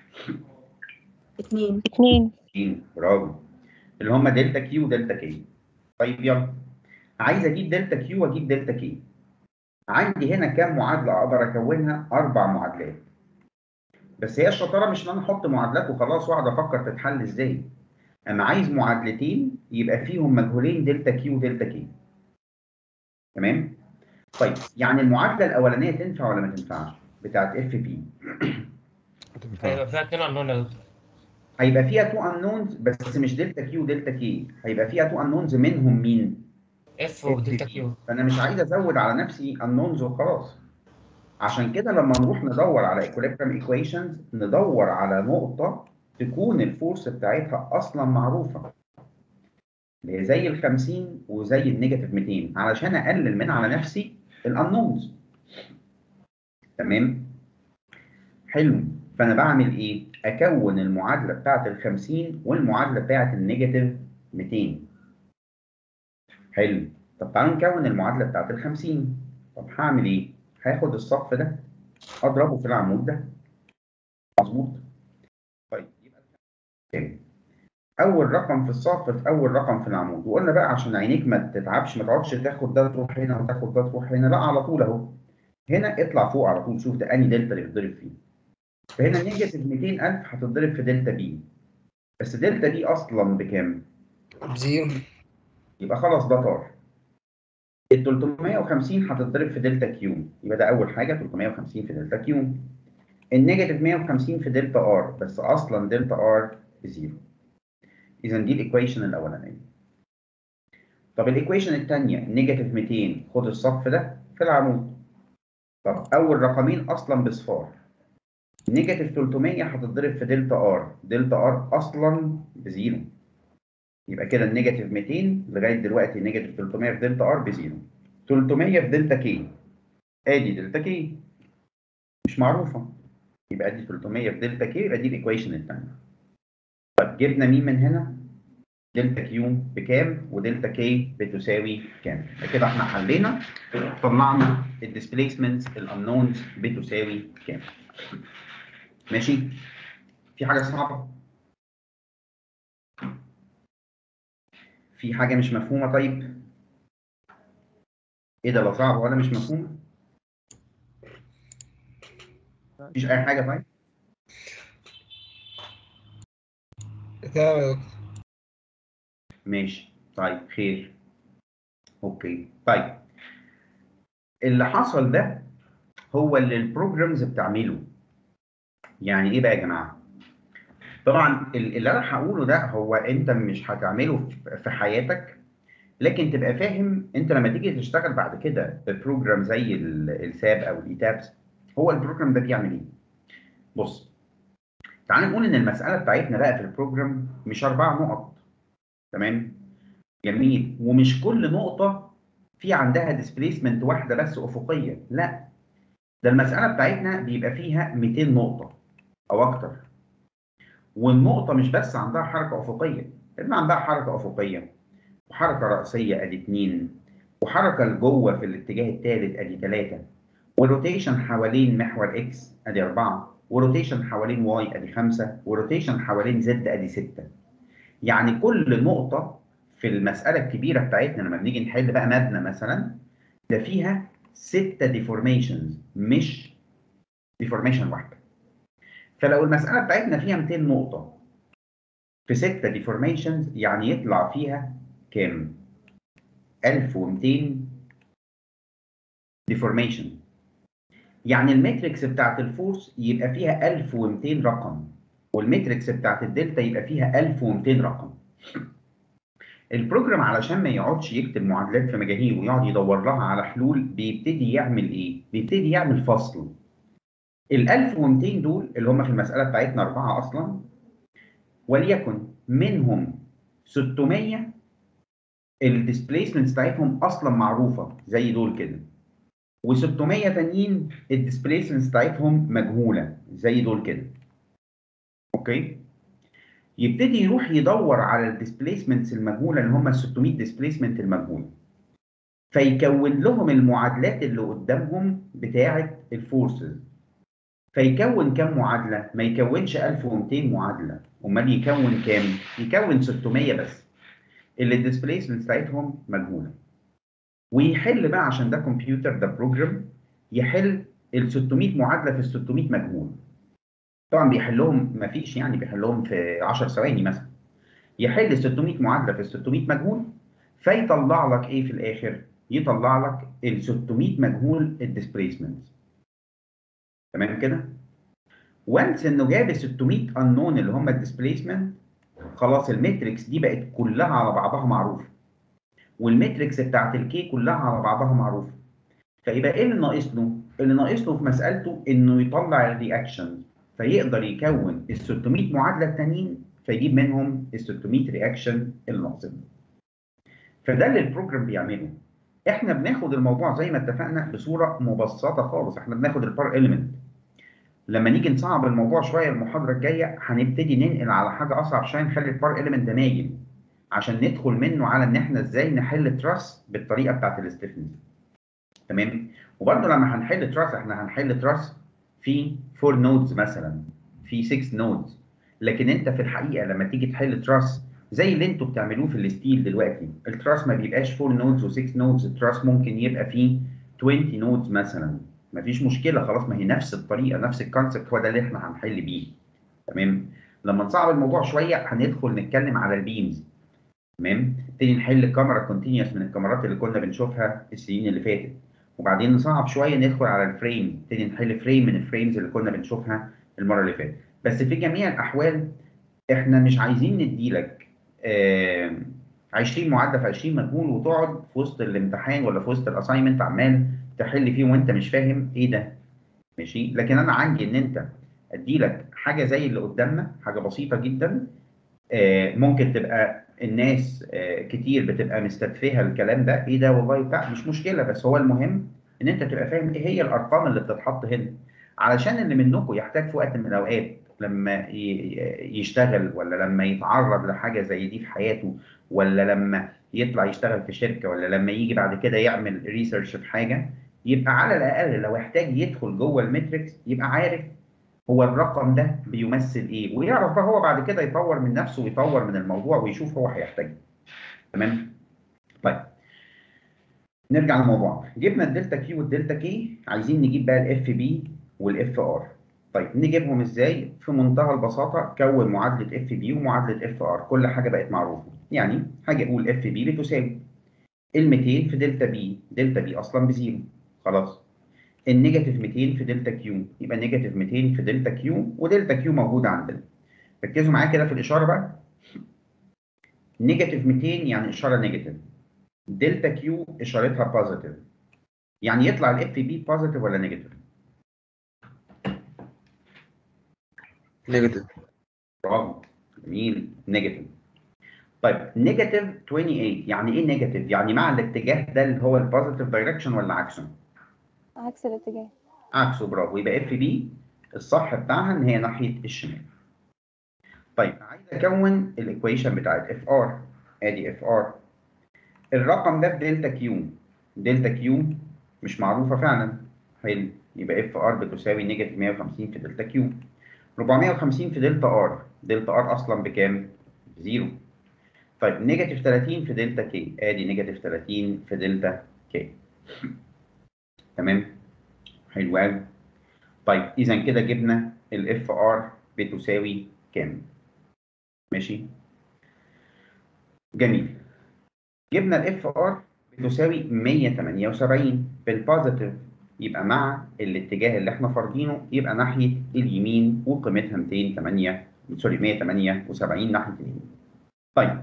اتنين اتنين اتنين برافو اللي هم دلتا كيو ودلتا كي طيب يلا عايز اجيب دلتا كيو واجيب دلتا كي عندي هنا كام معادله اقدر اكونها اربع معادلات بس هي الشطاره مش ان انا احط معادلات وخلاص واقعد افكر تتحل ازاي انا عايز معادلتين يبقى فيهم مجهولين دلتا كيو ودلتا كي تمام طيب يعني المعادله الاولانيه تنفع ولا ما تنفعش بتاعت اف بي هتنفع هيبقى فيها اتنين unknown يا دكتور هيبقى فيها تو انونز بس مش دلتا كيو ودلتا كي هيبقى فيها تو انونز منهم مين اف ودلتا كيو فانا مش عايز ازود على نفسي انونز وخلاص عشان كده لما نروح ندور على ايكوليبريم ايكويشنز ندور على نقطه تكون الفورس بتاعتها اصلا معروفه اللي هي زي ال 50 وزي النيجاتيف 200 علشان اقلل من على نفسي الانونز تمام حلو فانا بعمل ايه اكون المعادله بتاعت ال 50 والمعادله بتاعت النيجاتيف 200 حلو طب تعالوا نكون المعادله بتاعت ال 50 طب هعمل ايه هاخد الصف ده اضربه في العمود ده مظبوط طيب يبقى تاني. اول رقم في الصف في اول رقم في العمود وقلنا بقى عشان عينيك ما تتعبش ما تقعدش تاخد ده تروح هنا وتاخد ده تروح هنا لا على طول اهو هنا اطلع فوق على طول شوف ده انهي دلتا اللي بيتضرب فيه فهنا نيجاتيف 200000 هتتضرب في دلتا بي بس دلتا بي اصلا بكام؟ زيرو يبقى خلاص ده طار ال 350 هتتضرب في دلتا كيو يبقى ده اول حاجه 350 في دلتا كيو النيجاتيف 150 في دلتا ار بس اصلا دلتا ار بزيرو اذا دي الايكويشن الاولانيه طب الايكويشن الثانيه نيجاتيف 200 خد الصف ده في العمود طب اول رقمين اصلا بصفار نيجاتيف 300 هتتضرب في دلتا ار دلتا ار اصلا بزيرو يبقى كده النيجاتيف 200 لغايه دلوقتي نيجاتيف 300 في دلتا ار بزيرو 300 في دلتا كي ادي دلتا كي مش معروفه يبقى ادي 300 في دلتا كي يبقى دي الايكويشن الثانيه طب جبنا مين من هنا دلتا كيو بكام ودلتا كي بتساوي كام يبقى كده احنا حلينا طلعنا الديسبيسمنت الانونز بتساوي كام ماشي في حاجه صعبه في حاجه مش مفهومه طيب ايه ده لا صعب ولا مش مفهوم مفيش اي حاجه طيب تمام يا دكتور ماشي طيب خير اوكي طيب اللي حصل ده هو اللي البروجرامز بتعمله يعني ايه بقى يا جماعه طبعا ال- اللي انا هقوله ده هو انت مش هتعمله في- في حياتك لكن تبقى فاهم انت لما تيجي تشتغل بعد كده ببروجرام زي ال- الساب او الايتابس هو البروجرام ده بيعمل ايه بص تعال نقول ان المساله بتاعتنا بقى في البروجرام مش اربع نقط تمام جميل ومش كل نقطه في عندها ديسبيسمنت واحده بس افقيه لا ده المساله بتاعتنا بيبقى فيها 200 نقطه او اكتر والنقطه مش بس عندها حركه افقيه اللي عندها حركه افقيه وحركه راسيه ادي اتنين وحركه لجوه في الاتجاه الثالث ادي ثلاثه وروتيشن حوالين محور اكس ادي اربعه وروتيشن حوالين واي ادي خمسه وروتيشن حوالين زد ادي سته يعني كل نقطه في المساله الكبيره بتاعتنا لما بنيجي نحل بقى مبنى مثلا ده فيها ستة ديفورميشنز مش ديفورميشن واحدة فلو المسألة بتاعتنا فيها 200 نقطة في 6 ديفورميشنز يعني يطلع فيها كام؟ 1200 ديفورميشن يعني الماتريكس بتاعت الفورس يبقى فيها 1200 رقم والماتريكس بتاعت الدلتا يبقى فيها 1200 رقم البروجرام علشان ما يقعدش يكتب معادلات في مجاهيل ويقعد يدور لها على حلول بيبتدي يعمل ايه؟ بيبتدي يعمل فصل ال 1200 دول اللي هم في المسألة بتاعتنا أربعة أصلا وليكن منهم 600 الديسبيسمنتس بتاعتهم أصلا معروفة زي دول كده و600 تانيين الديسبيسمنتس بتاعتهم مجهولة زي دول كده أوكي يبتدي يروح يدور على الديسبيسمنتس المجهولة اللي هم ال 600 ديسبيسمنت المجهولة فيكون لهم المعادلات اللي قدامهم بتاعة الفورسز فيكون كام معادلة؟ ما يكونش 1200 معادلة، أمال يكون كام؟ يكون 600 بس. اللي الديسبيسمنت بتاعتهم مجهولة. ويحل بقى عشان ده كمبيوتر ده بروجرام يحل ال 600 معادلة في ال 600 مجهول. طبعا بيحلهم ما فيش يعني بيحلهم في 10 ثواني مثلا. يحل 600 معادلة في ال 600 مجهول فيطلع لك إيه في الآخر؟ يطلع لك ال 600 مجهول الديسبيسمنت. تمام كده؟ وانس انه جاب 600 انون اللي هم الديسبيسمنت خلاص الماتريكس دي بقت كلها على بعضها معروفه. والماتريكس بتاعت الكي كلها على بعضها معروفه. فيبقى ايه اللي ناقص له؟ اللي ناقص له في مسالته انه يطلع الرياكشن فيقدر يكون ال 600 معادله التانيين فيجيب منهم ال 600 رياكشن اللي ناقصين. فده اللي البروجرام بيعمله. احنا بناخد الموضوع زي ما اتفقنا بصوره مبسطه خالص احنا بناخد البار اليمنت لما نيجي نصعب الموضوع شويه المحاضره الجايه هنبتدي ننقل على حاجه اصعب شويه نخلي البار اليمنت ده نايم عشان ندخل منه على ان احنا ازاي نحل تراس بالطريقه بتاعت الاستفنس تمام وبرده لما هنحل تراس احنا هنحل تراس في 4 نودز مثلا في 6 نودز لكن انت في الحقيقه لما تيجي تحل تراس زي اللي انتوا بتعملوه في الستيل دلوقتي التراس ما بيبقاش 4 نودز و6 نودز التراس ممكن يبقى فيه 20 نودز مثلا مفيش مشكله خلاص ما هي نفس الطريقه نفس الكونسبت هو ده اللي احنا هنحل بيه تمام لما نصعب الموضوع شويه هندخل نتكلم على البيمز تمام نبتدي نحل كاميرا كونتينوس من الكاميرات اللي كنا بنشوفها السنين اللي فاتت وبعدين نصعب شويه ندخل على الفريم نبتدي نحل فريم من الفريمز اللي كنا بنشوفها المره اللي فاتت بس في جميع الاحوال احنا مش عايزين نديلك آه 20 معادله في 20 مجهول وتقعد في وسط الامتحان ولا في وسط الاساينمنت عمال تحل فيه وانت مش فاهم ايه ده ماشي لكن انا عندي ان انت اديلك حاجه زي اللي قدامنا حاجه بسيطه جدا آه ممكن تبقى الناس آه كتير بتبقى مستتفهه الكلام ده ايه ده والله بتاع مش مشكله بس هو المهم ان انت تبقى فاهم ايه هي الارقام اللي بتتحط هنا علشان اللي منكم يحتاج في وقت من الاوقات لما يشتغل ولا لما يتعرض لحاجه زي دي في حياته ولا لما يطلع يشتغل في شركه ولا لما يجي بعد كده يعمل ريسيرش في حاجه يبقى على الاقل لو احتاج يدخل جوه المتريكس يبقى عارف هو الرقم ده بيمثل ايه ويعرف بقى هو بعد كده يطور من نفسه ويطور من الموضوع ويشوف هو هيحتاج تمام طيب نرجع للموضوع جبنا الدلتا كيو والدلتا كي عايزين نجيب بقى الاف بي والاف ار طيب نجيبهم ازاي في منتهى البساطه كون معادله اف بي ومعادله اف ار كل حاجه بقت معروفه يعني هاجي اقول اف بي بتساوي ال 200 في دلتا بي دلتا بي اصلا بزيرو خلاص النيجاتيف 200 في دلتا كيو يبقى نيجاتيف 200 في دلتا كيو ودلتا كيو موجوده عندنا ركزوا معايا كده في الاشاره بقى نيجاتيف 200 يعني اشاره نيجاتيف دلتا كيو اشارتها بوزيتيف يعني يطلع الاف بي بوزيتيف ولا نيجاتيف نيجاتيف برافو جميل نيجاتيف طيب نيجاتيف 28 يعني ايه نيجاتيف يعني مع الاتجاه ده اللي هو البوزيتيف دايركشن ولا عكسه عكس الاتجاه عكسه برافو يبقى اف بي الصح بتاعها ان هي ناحيه الشمال طيب عايز اكون الايكويشن بتاعت اف ار ادي اف ار الرقم ده بدلتا كيو دلتا كيو مش معروفه فعلا حلو يبقى اف ار بتساوي نيجاتيف 150 في دلتا كيو 450 في دلتا ار دلتا ار اصلا بكام؟ زيرو طيب نيجاتيف 30 في دلتا كي ادي نيجاتيف 30 في دلتا كي تمام حلو قوي طيب اذا كده جبنا الاف ار بتساوي كام ماشي جميل جبنا الاف ار بتساوي 178 بالبوزيتيف يبقى مع الاتجاه اللي احنا فارضينه يبقى ناحيه اليمين وقيمتها 208 سوري 178 ناحيه اليمين. طيب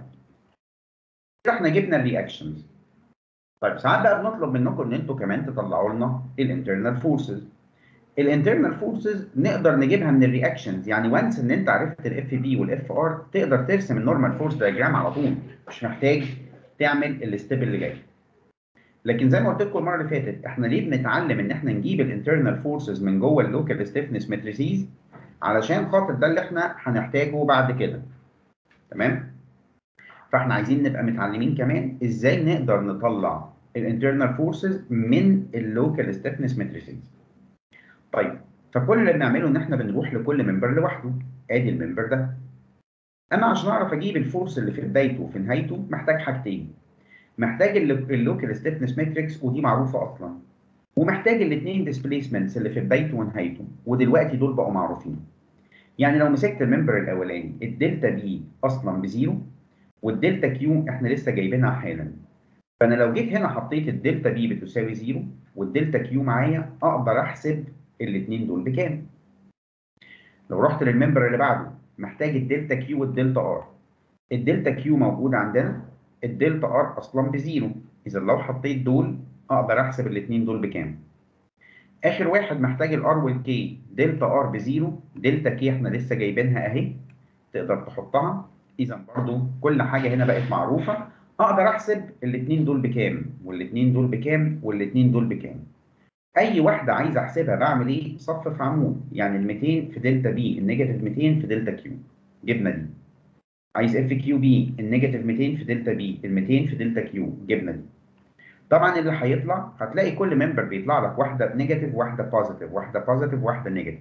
كده احنا جبنا الرياكشنز. طيب ساعات بقى بنطلب منكم ان انتوا كمان تطلعوا لنا الانترنال فورسز. الانترنال فورسز نقدر نجيبها من الرياكشنز يعني وانس ان انت عرفت الاف بي والاف ار تقدر ترسم النورمال فورس دايجرام على طول مش محتاج تعمل الستيب اللي جاي. لكن زي ما قلت لكم المره اللي فاتت احنا ليه بنتعلم ان احنا نجيب الانترنال فورسز من جوه اللوكال ستيفنس ماتريسيز علشان خاطر ده اللي احنا هنحتاجه بعد كده تمام فاحنا عايزين نبقى متعلمين كمان ازاي نقدر نطلع الانترنال فورسز من اللوكال ستيفنس ماتريسيز طيب فكل اللي بنعمله ان احنا بنروح لكل ممبر لوحده ادي الممبر ده انا عشان اعرف اجيب الفورس اللي في بدايته وفي نهايته محتاج حاجتين محتاج اللوكال ستيفنس ماتريكس ودي معروفه اصلا ومحتاج الاثنين ديسبيسمنتس اللي في بدايته ونهايته ودلوقتي دول بقوا معروفين يعني لو مسكت الممبر الاولاني الدلتا بي اصلا بزيرو والدلتا كيو احنا لسه جايبينها حالا فانا لو جيت هنا حطيت الدلتا بي بتساوي زيرو والدلتا كيو معايا اقدر احسب الاثنين دول بكام لو رحت للممبر اللي بعده محتاج الدلتا كيو والدلتا ار الدلتا كيو موجود عندنا الدلتا ار اصلا بزيرو اذا لو حطيت دول اقدر احسب الاثنين دول بكام اخر واحد محتاج الار والكي دلتا ار بزيرو دلتا كي احنا لسه جايبينها اهي تقدر تحطها اذا برضو كل حاجه هنا بقت معروفه اقدر احسب الاثنين دول بكام والاثنين دول بكام والاثنين دول بكام اي واحده عايز احسبها بعمل ايه صفف عمود يعني ال 200 في دلتا بي النيجاتيف 200 في دلتا كيو جبنا دي عايز اف كيو بي النيجاتيف 200 في دلتا بي ال 200 في دلتا كيو جبنا دي طبعا اللي هيطلع هتلاقي كل ممبر بيطلع لك واحده نيجاتيف واحده بوزيتيف واحده بوزيتيف واحده نيجاتيف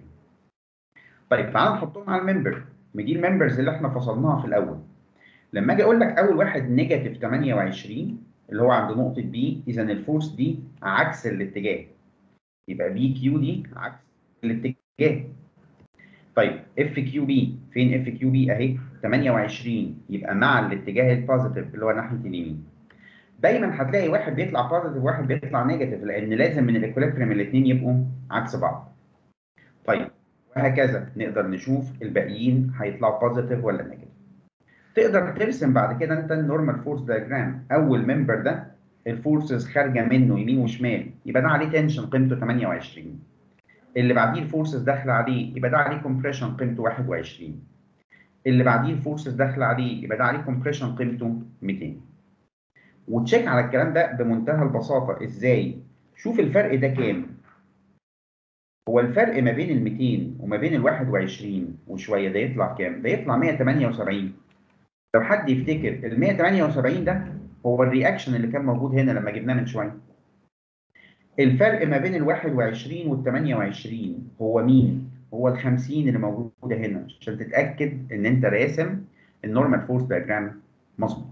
طيب تعال نحطهم على الممبر دي الممبرز اللي احنا فصلناها في الاول لما اجي اقول لك اول واحد نيجاتيف 28 اللي هو عند نقطه بي اذا الفورس دي عكس الاتجاه يبقى بي كيو دي عكس الاتجاه طيب اف كيو بي فين اف كيو بي اهي 28 يبقى مع الاتجاه البوزيتيف اللي هو ناحيه اليمين دايما هتلاقي واحد بيطلع بوزيتيف وواحد بيطلع نيجاتيف لان لازم من الاكوليبريم الاثنين يبقوا عكس بعض طيب وهكذا نقدر نشوف الباقيين هيطلعوا بوزيتيف ولا نيجاتيف تقدر ترسم بعد كده انت النورمال فورس دايجرام اول ممبر ده الفورسز خارجه منه يمين وشمال يبقى ده عليه تنشن قيمته 28 اللي بعديه الفورسز داخله عليه يبقى ده عليه كومبريشن قيمته 21 اللي بعديه الفورسز داخله عليه يبقى ده عليه كومبريشن قيمته 200 وتشيك على الكلام ده بمنتهى البساطه ازاي شوف الفرق ده كام هو الفرق ما بين ال 200 وما بين ال 21 وشويه ده يطلع كام ده يطلع 178 لو حد يفتكر ال 178 ده هو الرياكشن اللي كان موجود هنا لما جبناه من شويه الفرق ما بين ال 21 وال 28 هو مين؟ هو ال 50 اللي موجوده هنا عشان تتاكد ان انت راسم النورمال فورس دايجرام مظبوط.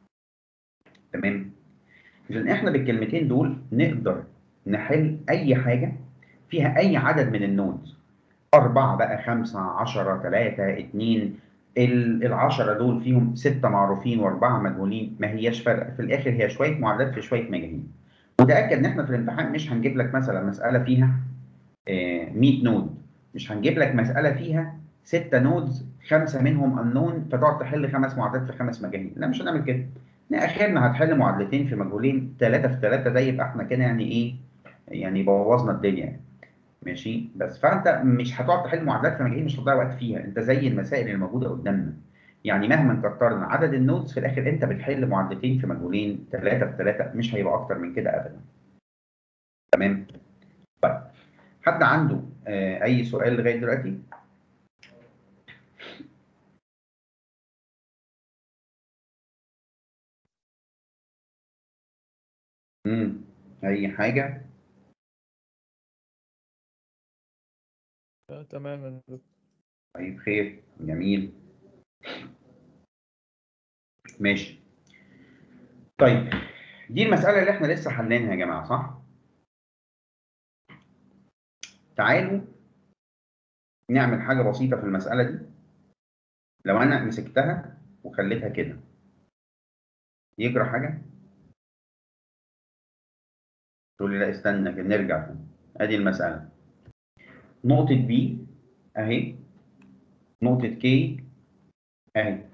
تمام؟ اذا احنا بالكلمتين دول نقدر نحل اي حاجه فيها اي عدد من النودز أربعة بقى خمسة عشرة ثلاثة اتنين العشرة دول فيهم ستة معروفين وأربعة مجهولين ما هياش فرق في الآخر هي شوية معادلات في شوية مجاهيل وتأكد إن إحنا في الامتحان مش هنجيب لك مثلا مسألة فيها آه 100 نود مش هنجيب لك مسألة فيها ستة نودز خمسة منهم أنون فتقعد تحل خمس معادلات في خمس مجاهيل لا مش هنعمل كده آخرنا هتحل معادلتين في مجهولين ثلاثة في ثلاثة ده يبقى إحنا كده يعني إيه يعني بوظنا الدنيا يعني. ماشي بس فانت مش هتقعد تحل معادلات في مجاهيل مش هتضيع وقت فيها انت زي المسائل اللي موجوده قدامنا يعني مهما كترنا عدد النودز في الاخر انت بتحل معادلتين في مجهولين ثلاثه في ثلاثه مش هيبقى اكتر من كده ابدا تمام طيب حد عنده آه اي سؤال لغايه دلوقتي امم اي حاجه آه، تمام يا دكتور. طيب خير جميل ماشي طيب دي المسألة اللي احنا لسه حلينها يا جماعة صح؟ تعالوا نعمل حاجة بسيطة في المسألة دي لو أنا مسكتها وخليتها كده يجرى حاجة؟ تقول لي لا استنى كده نرجع تاني ادي المسألة نقطة B اهي نقطة K اهي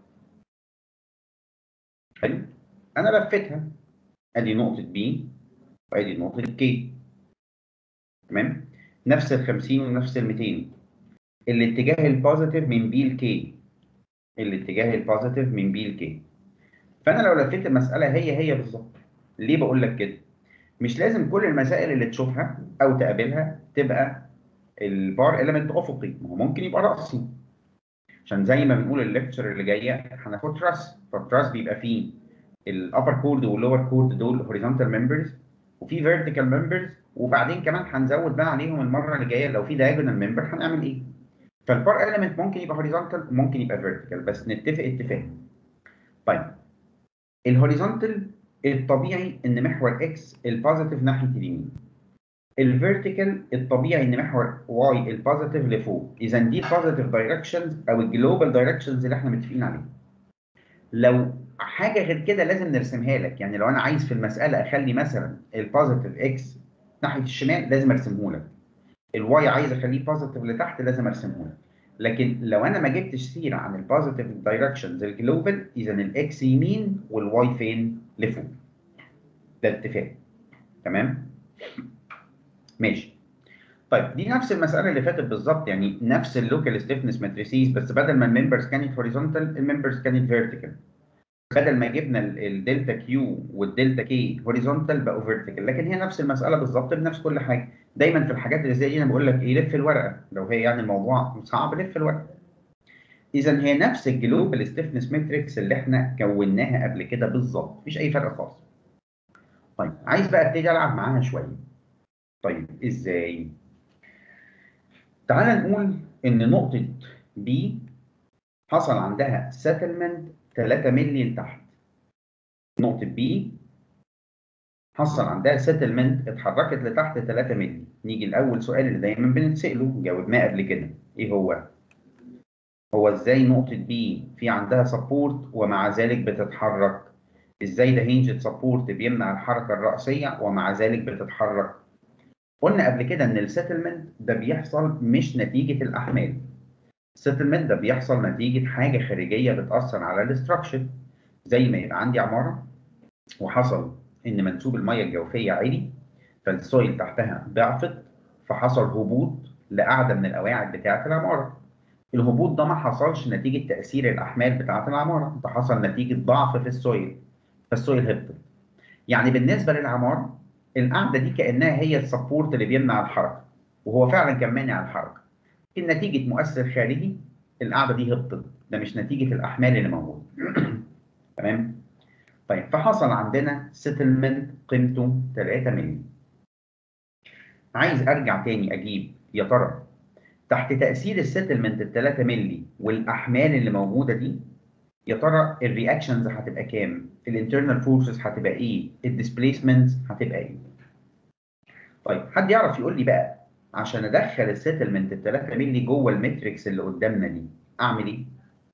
حلو انا لفيتها ادي نقطة B وادي نقطة K تمام نفس ال 50 ونفس ال 200 الاتجاه البوزيتيف من B ل K الاتجاه البوزيتيف من B ل K فانا لو لفيت المسألة هي هي بالظبط ليه بقول لك كده؟ مش لازم كل المسائل اللي تشوفها او تقابلها تبقى البار اليمنت افقي ما هو ممكن يبقى راسي عشان زي ما بنقول الليكتشر اللي جايه هناخد تراس فالتراس بيبقى فيه الابر كورد واللور كورد دول هوريزونتال ممبرز وفي فيرتيكال ممبرز وبعدين كمان هنزود بقى عليهم المره اللي جايه لو في دايجونال ممبر هنعمل ايه فالبار اليمنت ممكن يبقى هوريزونتال وممكن يبقى فيرتيكال بس نتفق اتفاق طيب الهوريزونتال الطبيعي ان محور اكس البوزيتيف ناحيه اليمين الفيرتيكال الطبيعي ان محور واي البوزيتيف لفوق اذا دي البوزيتيف دايركشنز او الجلوبال دايركشنز اللي احنا متفقين عليها لو حاجه غير كده لازم نرسمها لك يعني لو انا عايز في المساله اخلي مثلا البوزيتيف اكس ناحيه الشمال لازم ارسمه لك الواي عايز اخليه بوزيتيف لتحت لازم ارسمه لك لكن لو انا ما جبتش سيره عن البوزيتيف دايركشنز الجلوبال اذا الاكس يمين والواي فين لفوق ده اتفاق تمام ماشي طيب دي نفس المساله اللي فاتت بالظبط يعني نفس اللوكال ستيفنس ماتريسيز بس بدل ما الممبرز كانت هوريزونتال الممبرز كانت فيرتيكال بدل ما جبنا الدلتا كيو والدلتا كي هوريزونتال بقوا فيرتيكال لكن هي نفس المساله بالظبط بنفس كل حاجه دايما في الحاجات اللي زي دي انا بقول لك ايه لف الورقه لو هي يعني الموضوع صعب لف الورقه اذا هي نفس الجلوبال ستيفنس ماتريكس اللي احنا كوناها قبل كده بالظبط مفيش اي فرق خالص طيب عايز بقى ابتدي العب معاها شويه طيب ازاي تعال نقول ان نقطه B حصل عندها سيتلمنت 3 مللي لتحت نقطه B حصل عندها سيتلمنت اتحركت لتحت 3 مللي نيجي لاول سؤال اللي دايما بنتساله جاوبناه قبل كده ايه هو هو ازاي نقطه B في عندها سبورت ومع ذلك بتتحرك ازاي ده هينجد سبورت بيمنع الحركه الرأسيه ومع ذلك بتتحرك قلنا قبل كده ان السيتلمنت ده بيحصل مش نتيجه الاحمال السيتلمنت ده بيحصل نتيجه حاجه خارجيه بتاثر على الاستراكشر زي ما يبقى عندي عماره وحصل ان منسوب الميه الجوفيه عالي فالسويل تحتها ضعفت فحصل هبوط لقاعده من القواعد بتاعه العماره الهبوط ده ما حصلش نتيجه تاثير الاحمال بتاعه العماره ده حصل نتيجه ضعف في السويل فالسويل هبطت يعني بالنسبه للعماره القاعده دي كانها هي السبورت اللي بيمنع الحركه وهو فعلا كان مانع الحركه لكن نتيجه مؤثر خارجي القاعده دي هبطت ده مش نتيجه الاحمال اللي موجوده تمام طيب فحصل عندنا سيتلمنت قيمته 3 مللي عايز ارجع تاني اجيب يا ترى تحت تاثير السيتلمنت ال 3 مللي والاحمال اللي موجوده دي يا ترى الرياكشنز هتبقى كام؟ الانترنال فورسز هتبقى ايه؟ الديسبيسمنتس هتبقى ايه؟ طيب حد يعرف يقول لي بقى عشان ادخل السيتلمنت ال 3 مللي جوه الماتريكس اللي قدامنا دي اعمل ايه؟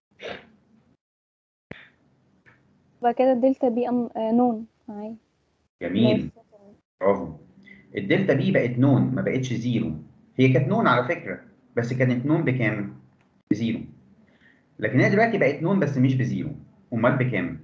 بعد كده الدلتا بي أم... آه نون معايا جميل برافو الدلتا بي بقت نون ما بقتش زيرو هي كانت نون على فكره بس كانت نون بكام؟ بزيرو لكن هي دلوقتي بقت نون بس مش بزيرو امال بكام؟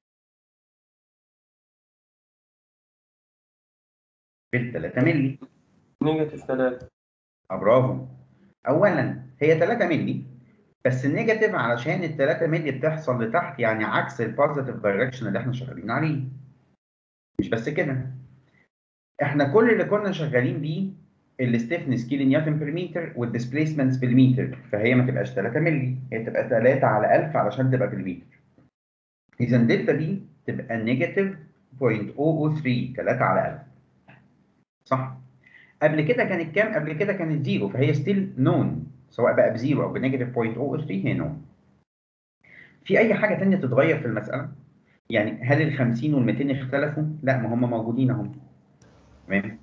بال 3 مللي نيجاتيف 3 اه برافو اولا هي 3 مللي بس النيجاتيف علشان ال 3 مللي بتحصل لتحت يعني عكس البوزيتيف دايركشن اللي احنا شغالين عليه مش بس كده احنا كل اللي كنا شغالين بيه الستيفنس كيلو نيوتن بير متر والديسبيسمنتس بالمتر فهي ما تبقاش 3 مللي هي تبقى 3 على 1000 علشان تبقى بالمتر اذا دلتا دي تبقى نيجاتيف 0.003 3 على 1000 صح قبل كده كانت كام قبل كده كانت زيرو فهي ستيل نون سواء بقى بزيرو او بنيجاتيف 0.003 هي نون في اي حاجه ثانيه تتغير في المساله يعني هل ال 50 وال 200 اختلفوا لا ما هم موجودين اهم تمام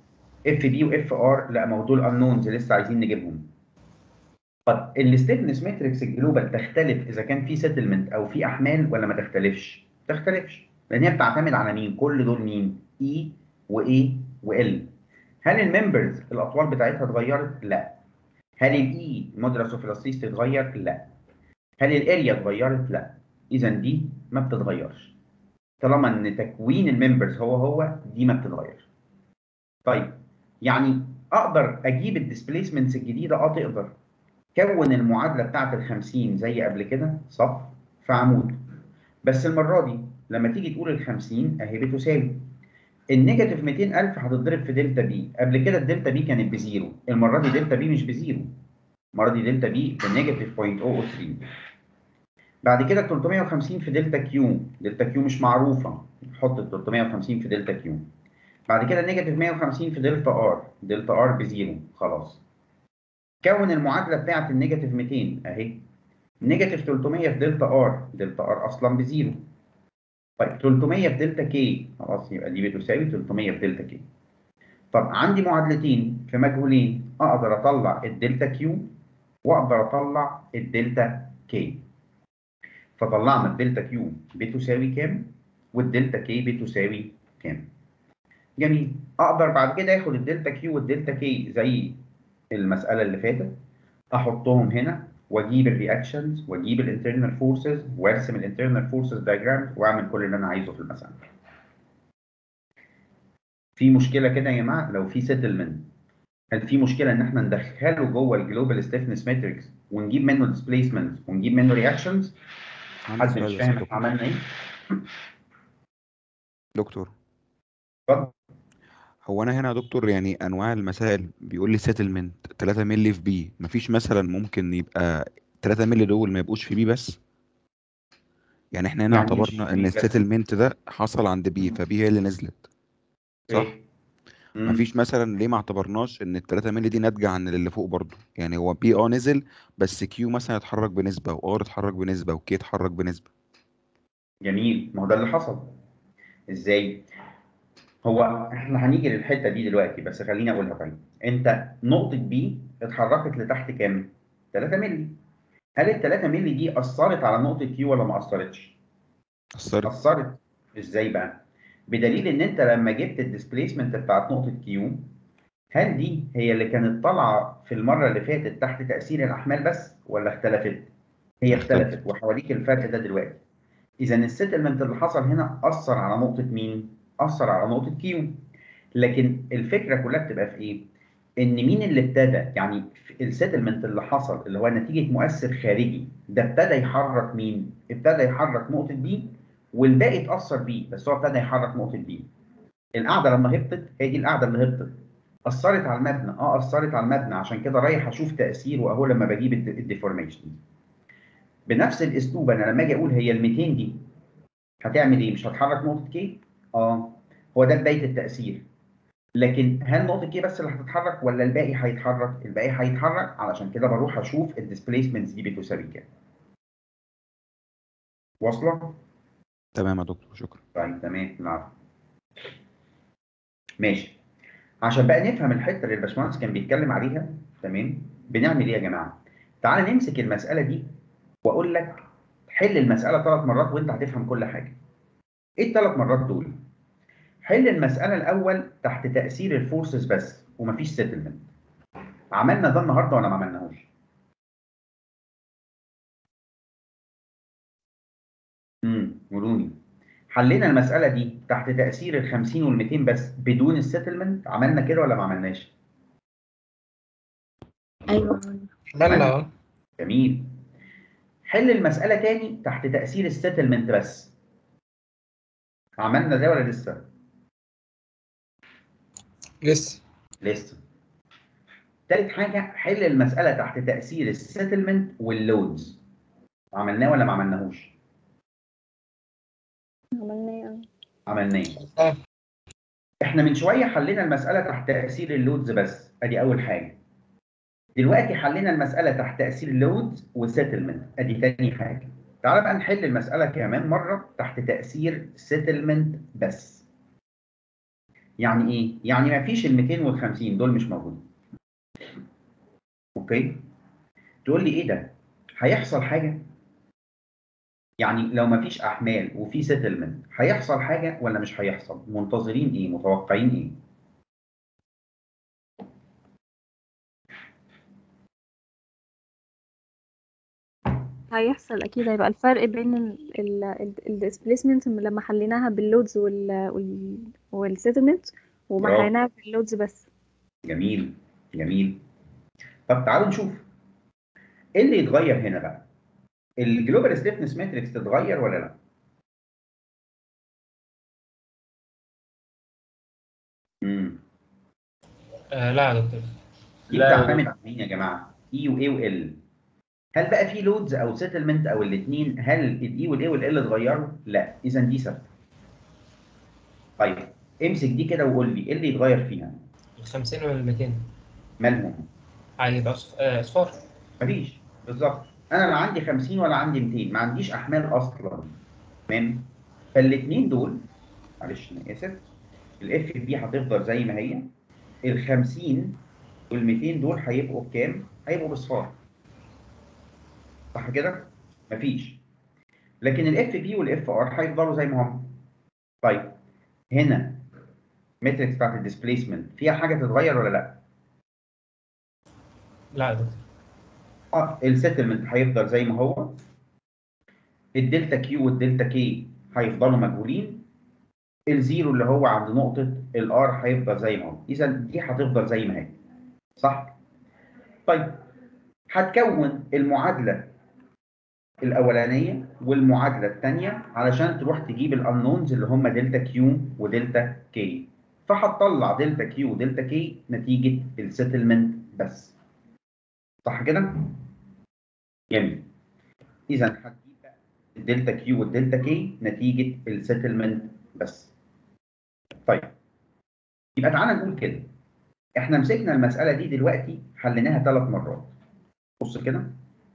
اف بي واف ار لا ما هو دول انونز لسه عايزين نجيبهم طب الستيفنس ماتريكس الجلوبال تختلف اذا كان في سيتلمنت او في احمال ولا ما تختلفش تختلفش لان هي بتعتمد على مين كل دول مين اي واي وال هل الممبرز الاطوال بتاعتها اتغيرت لا هل الاي مودرس اوف الاستيستي اتغير لا هل الاريا اتغيرت لا اذا دي ما بتتغيرش طالما ان تكوين الممبرز هو هو دي ما بتتغير طيب يعني اقدر اجيب الديسبيسمنتس الجديده اه تقدر كون المعادله بتاعت ال 50 زي قبل كده صف في عمود بس المره دي لما تيجي تقول ال 50 اهي بتساوي النيجاتيف 200000 هتتضرب في دلتا بي قبل كده الدلتا بي كانت بزيرو المره دي دلتا بي مش بزيرو المره دي دلتا بي بنيجاتيف 0.003 بعد كده 350 في دلتا كيو دلتا كيو مش معروفه نحط ال 350 في دلتا كيو بعد كده نيجاتيف 150 في دلتا ار دلتا ار بزيرو خلاص كون المعادله بتاعت النيجاتيف 200 اهي نيجاتيف 300 في دلتا ار دلتا ار اصلا بزيرو طيب 300 في دلتا كي خلاص يبقى دي بتساوي 300 في دلتا كي طب عندي معادلتين في مجهولين اقدر اطلع الدلتا كيو واقدر اطلع الدلتا كي فطلعنا الدلتا كيو بتساوي كام والدلتا كي بتساوي كام جميل اقدر بعد كده اخد الدلتا كيو والدلتا كي زي المساله اللي فاتت احطهم هنا واجيب الرياكشنز واجيب الانترنال فورسز وارسم الانترنال فورسز دايجرام واعمل كل اللي انا عايزه في المساله في مشكله كده يا جماعه لو في سيتلمنت هل في مشكله ان احنا ندخله جوه الجلوبال ستيفنس ماتريكس ونجيب منه ديسبيسمنت ونجيب منه رياكشنز عندي حد سؤال مش بس فاهم يا احنا دكتور عملنا ايه دكتور اتفضل هو انا هنا يا دكتور يعني انواع المسائل بيقول لي سيتلمنت 3 مللي في بي مفيش مثلا ممكن يبقى 3 مللي دول ما يبقوش في بي بس يعني احنا هنا يعني إيه اعتبرنا في ان بي بس؟ السيتلمنت ده حصل عند بي فبي هي اللي نزلت صح إيه؟ مم. مفيش مثلا ليه ما اعتبرناش ان ال 3 مللي دي ناتجه عن اللي فوق برضو يعني هو بي اه نزل بس كيو مثلا اتحرك بنسبه وار اتحرك بنسبه وكي اتحرك بنسبه جميل ما هو ده اللي حصل ازاي هو احنا هنيجي للحته دي دلوقتي بس خليني اقولها طيب انت نقطه بي اتحركت لتحت كام 3 مللي هل ال 3 مللي دي اثرت على نقطه كيو ولا ما اثرتش اثرت اثرت ازاي بقى بدليل ان انت لما جبت الديسبيسمنت بتاعت نقطه كيو هل دي هي اللي كانت طالعه في المره اللي فاتت تحت تاثير الاحمال بس ولا اختلفت هي اختلفت. اختلفت وحواليك الفرق ده دلوقتي اذا السيتلمنت اللي حصل هنا اثر على نقطه مين اثر على نقطه كيو لكن الفكره كلها بتبقى في ايه ان مين اللي ابتدى يعني السيتلمنت اللي حصل اللي هو نتيجه مؤثر خارجي ده ابتدى يحرك مين ابتدى يحرك نقطه بي والباقي اتاثر بيه بس هو ابتدى يحرك نقطه بي القاعده لما هبطت هي دي القاعده اللي هبطت اثرت على المبنى اه اثرت على المبنى عشان كده رايح اشوف تاثيره اهو لما بجيب الديفورميشن بنفس الاسلوب انا لما اجي اقول هي ال 200 دي هتعمل ايه مش هتحرك نقطه كي اه هو ده بدايه التاثير لكن هل نقطه كي بس اللي هتتحرك ولا الباقي هيتحرك الباقي هيتحرك علشان كده بروح اشوف الديسبيسمنتس دي بتساوي كام واصله تمام يا دكتور شكرا طيب تمام العفو ماشي عشان بقى نفهم الحته اللي الباشمهندس كان بيتكلم عليها تمام بنعمل ايه يا جماعه تعال نمسك المساله دي واقول لك حل المساله ثلاث مرات وانت هتفهم كل حاجه ايه الثلاث مرات دول حل المساله الاول تحت تاثير الفورسز بس ومفيش سيتلمنت عملنا ده النهارده ولا ما عملناهوش امم قولوا لي حلينا المساله دي تحت تاثير ال 50 وال 200 بس بدون السيتلمنت عملنا كده ولا ما عملناش ايوه عملنا اه جميل حل المسألة تاني تحت تأثير السيتلمنت بس عملنا ده ولا لسه؟ لسه لسه تالت حاجة حل المسألة تحت تأثير السيتلمنت واللودز عملناه ولا ما عملناهوش؟ عملناه عملناه آه. احنا من شوية حلينا المسألة تحت تأثير اللودز بس ادي أول حاجة دلوقتي حلينا المسألة تحت تأثير اللودز والسيتلمنت ادي تاني حاجة تعال بقى نحل المسألة كمان مرة تحت تأثير سيتلمنت بس يعني ايه يعني ما فيش ال 250 دول مش موجودين اوكي تقول لي ايه ده هيحصل حاجه يعني لو ما فيش احمال وفي سيتلمنت هيحصل حاجه ولا مش هيحصل منتظرين ايه متوقعين ايه هيحصل اكيد هيبقى الفرق بين الديسبيسمنت لما حليناها باللودز وال وال والسيتلمنت وما برافو. حليناها باللودز بس جميل جميل طب تعالوا نشوف ايه اللي يتغير هنا بقى الجلوبال ستيفنس ماتريكس تتغير ولا لا امم آه لا يا دكتور دي لا. بتعتمد على مين يا جماعه اي واي وال هل بقى في لودز او سيتلمنت او الاثنين هل الاي والاي والال اتغيروا لا اذا دي ثابته طيب امسك دي كده وقول لي ايه اللي يتغير فيها ال 50 وال 200 مالهم هيبقى أصف- آه، اصفار مفيش بالظبط انا لا عندي 50 ولا عندي 200 ما عنديش احمال اصلا تمام فالاثنين دول معلش انا اسف الاف بي هتفضل زي ما هي ال 50 وال 200 دول هيبقوا بكام؟ هيبقوا بصفار صح كده؟ مفيش لكن الاف بي والاف ار هيفضلوا زي ما هم طيب هنا ماتريكس بتاعت الديسبيسمنت فيها حاجه تتغير ولا لا؟ لا يا دكتور اه السيتلمنت هيفضل زي ما هو الدلتا كيو والدلتا كي هيفضلوا مجهولين الزيرو اللي هو عند نقطة الار هيفضل زي ما هو إذا دي هتفضل زي ما هي صح؟ طيب هتكون المعادلة الأولانية والمعادلة الثانية علشان تروح تجيب الأنونز اللي هم دلتا كيو ودلتا كي فهتطلع دلتا كيو ودلتا كي نتيجة السيتلمنت بس صح كده؟ جميل اذا هتجيب بقى الدلتا كيو والدلتا كي نتيجه السيتلمنت بس طيب يبقى تعالى نقول كده احنا مسكنا المساله دي دلوقتي حليناها ثلاث مرات بص كده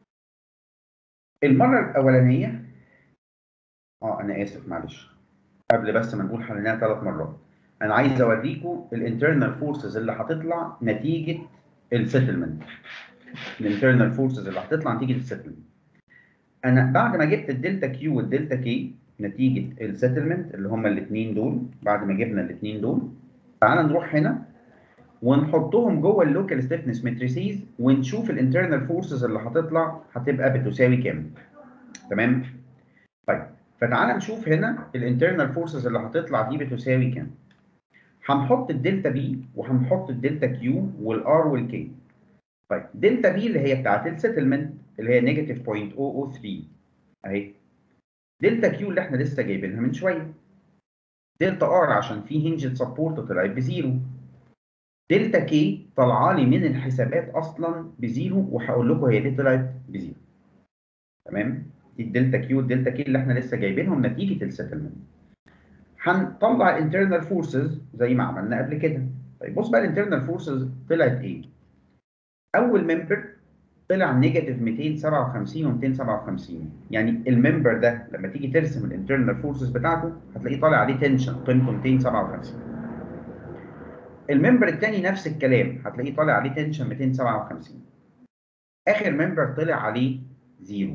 المره الاولانيه اه انا اسف معلش قبل بس ما نقول حليناها ثلاث مرات انا عايز اوريكم الانترنال فورسز اللي هتطلع نتيجه السيتلمنت الانترنال فورسز اللي هتطلع نتيجه السيتلمنت انا بعد ما جبت الدلتا كيو والدلتا كي نتيجه السيتلمنت اللي هم الاثنين دول بعد ما جبنا الاثنين دول تعال نروح هنا ونحطهم جوه اللوكال ستيفنس ماتريسيز ونشوف الانترنال فورسز اللي هتطلع هتبقى بتساوي كام تمام طيب فتعال نشوف هنا الانترنال فورسز اللي هتطلع دي بتساوي كام هنحط الدلتا بي وهنحط الدلتا كيو والار والكي طيب دلتا بي اللي هي بتاعت السيتلمنت اللي هي نيجاتيف 0.003 اهي دلتا كيو اللي احنا لسه جايبينها من شويه دلتا ار عشان في هنجد سبورت طلعت بزيرو دلتا كي طالعه لي من الحسابات اصلا بزيرو وهقول لكم هي ليه طلعت بزيرو تمام دي الدلتا كيو والدلتا كي اللي احنا لسه جايبينهم نتيجه السيتلمنت هنطلع الانترنال فورسز زي ما عملنا قبل كده طيب بص بقى الانترنال فورسز طلعت ايه اول ممبر طلع نيجاتيف 257 و257 يعني الممبر ده لما تيجي ترسم الانترنال فورسز بتاعته هتلاقيه طالع عليه تنشن قيمته 257 الممبر الثاني نفس الكلام هتلاقيه طالع عليه تنشن 257 اخر ممبر طلع عليه زيرو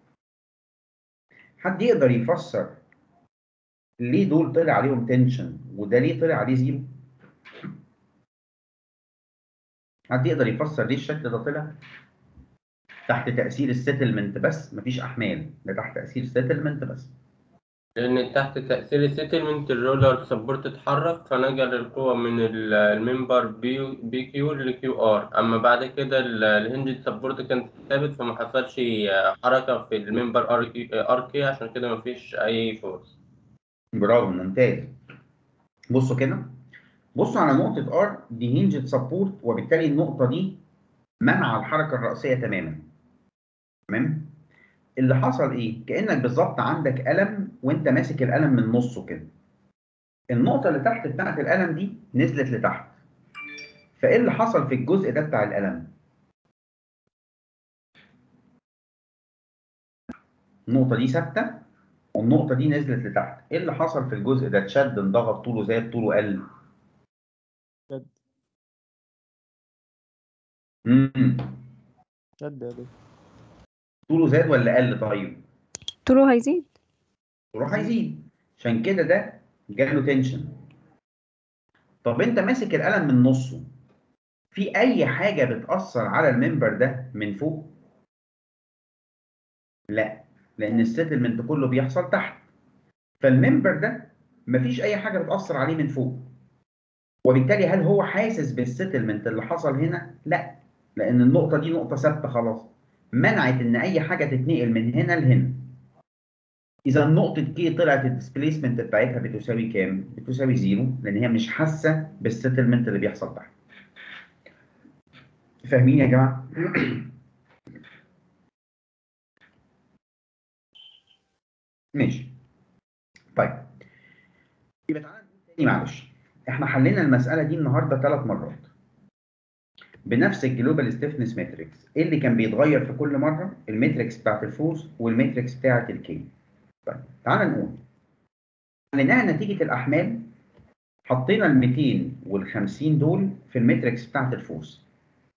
حد يقدر يفسر ليه دول طلع عليهم تنشن وده ليه طلع عليه زيرو حد يقدر يفسر ليه الشكل ده طلع تحت تأثير السيتلمنت بس مفيش أحمال ده تحت تأثير السيتلمنت بس لأن تحت تأثير السيتلمنت الرولر سبورت اتحرك فنقل القوة من ال- الممبر بي, بي كيو لكيو ار أما بعد كده ال- الهنج سبورت كان ثابت فما حصلش حركة في الممبر ار كي, ار كي عشان كده مفيش أي فورس برافو ممتاز بصوا كده بصوا على نقطة ار دي هنجد سبورت وبالتالي النقطة دي منع الحركة الرأسية تماما تمام اللي حصل ايه كأنك بالظبط عندك قلم وانت ماسك القلم من نصه كده النقطة اللي تحت بتاعت القلم دي نزلت لتحت فايه اللي حصل في الجزء ده بتاع القلم النقطة دي ثابتة والنقطة دي نزلت لتحت ايه اللي حصل في الجزء ده اتشد انضغط طوله زاد طوله قل امم شد يا دكتور طوله زاد ولا قل طيب طوله هيزيد طوله هيزيد عشان كده ده جاله تنشن طب انت ماسك القلم من نصه في اي حاجه بتاثر على الممبر ده من فوق لا لان السيتلمنت كله بيحصل تحت فالممبر ده مفيش اي حاجه بتاثر عليه من فوق وبالتالي هل هو حاسس بالسيتلمنت اللي حصل هنا لا لان النقطه دي نقطه ثابته خلاص منعت ان اي حاجه تتنقل من هنا لهنا اذا نقطه كي طلعت الديسبيسمنت بتاعتها بتساوي كام بتساوي زيرو لان هي مش حاسه بالسيتلمنت اللي بيحصل تحت فاهمين يا جماعه ماشي طيب يبقى تعالى نقول تاني معلش احنا حلينا المساله دي النهارده ثلاث مرات بنفس الجلوبال ستيفنس ماتريكس ايه اللي كان بيتغير في كل مره الماتريكس بتاعت الفورس والماتريكس بتاعت الكي طيب تعالى نقول حليناها نتيجه الاحمال حطينا ال 250 دول في الماتريكس بتاعت الفورس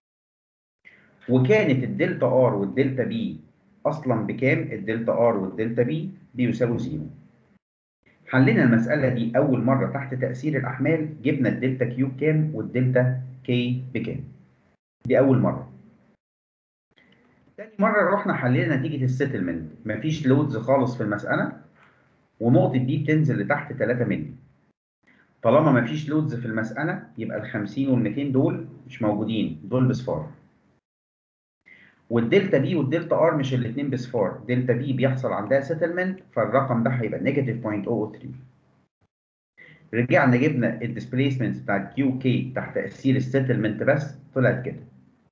وكانت الدلتا ار والدلتا بي اصلا بكام الدلتا ار والدلتا بي بيساووا زيرو حلينا المساله دي اول مره تحت تاثير الاحمال جبنا الدلتا كيو بكام والدلتا كي بكام دي اول مره تاني مره رحنا حلينا نتيجه السيتلمنت مفيش لودز خالص في المساله ونقطه دي بتنزل لتحت 3 مللي طالما مفيش لودز في المساله يبقى ال 50 وال 200 دول مش موجودين دول بصفار والدلتا بي والدلتا ار مش الاثنين بصفار دلتا بي بيحصل عندها سيتلمنت فالرقم ده هيبقى نيجاتيف 0.003 رجعنا جبنا الديسبيسمنت بتاع كيو كي تحت تاثير السيتلمنت بس طلعت كده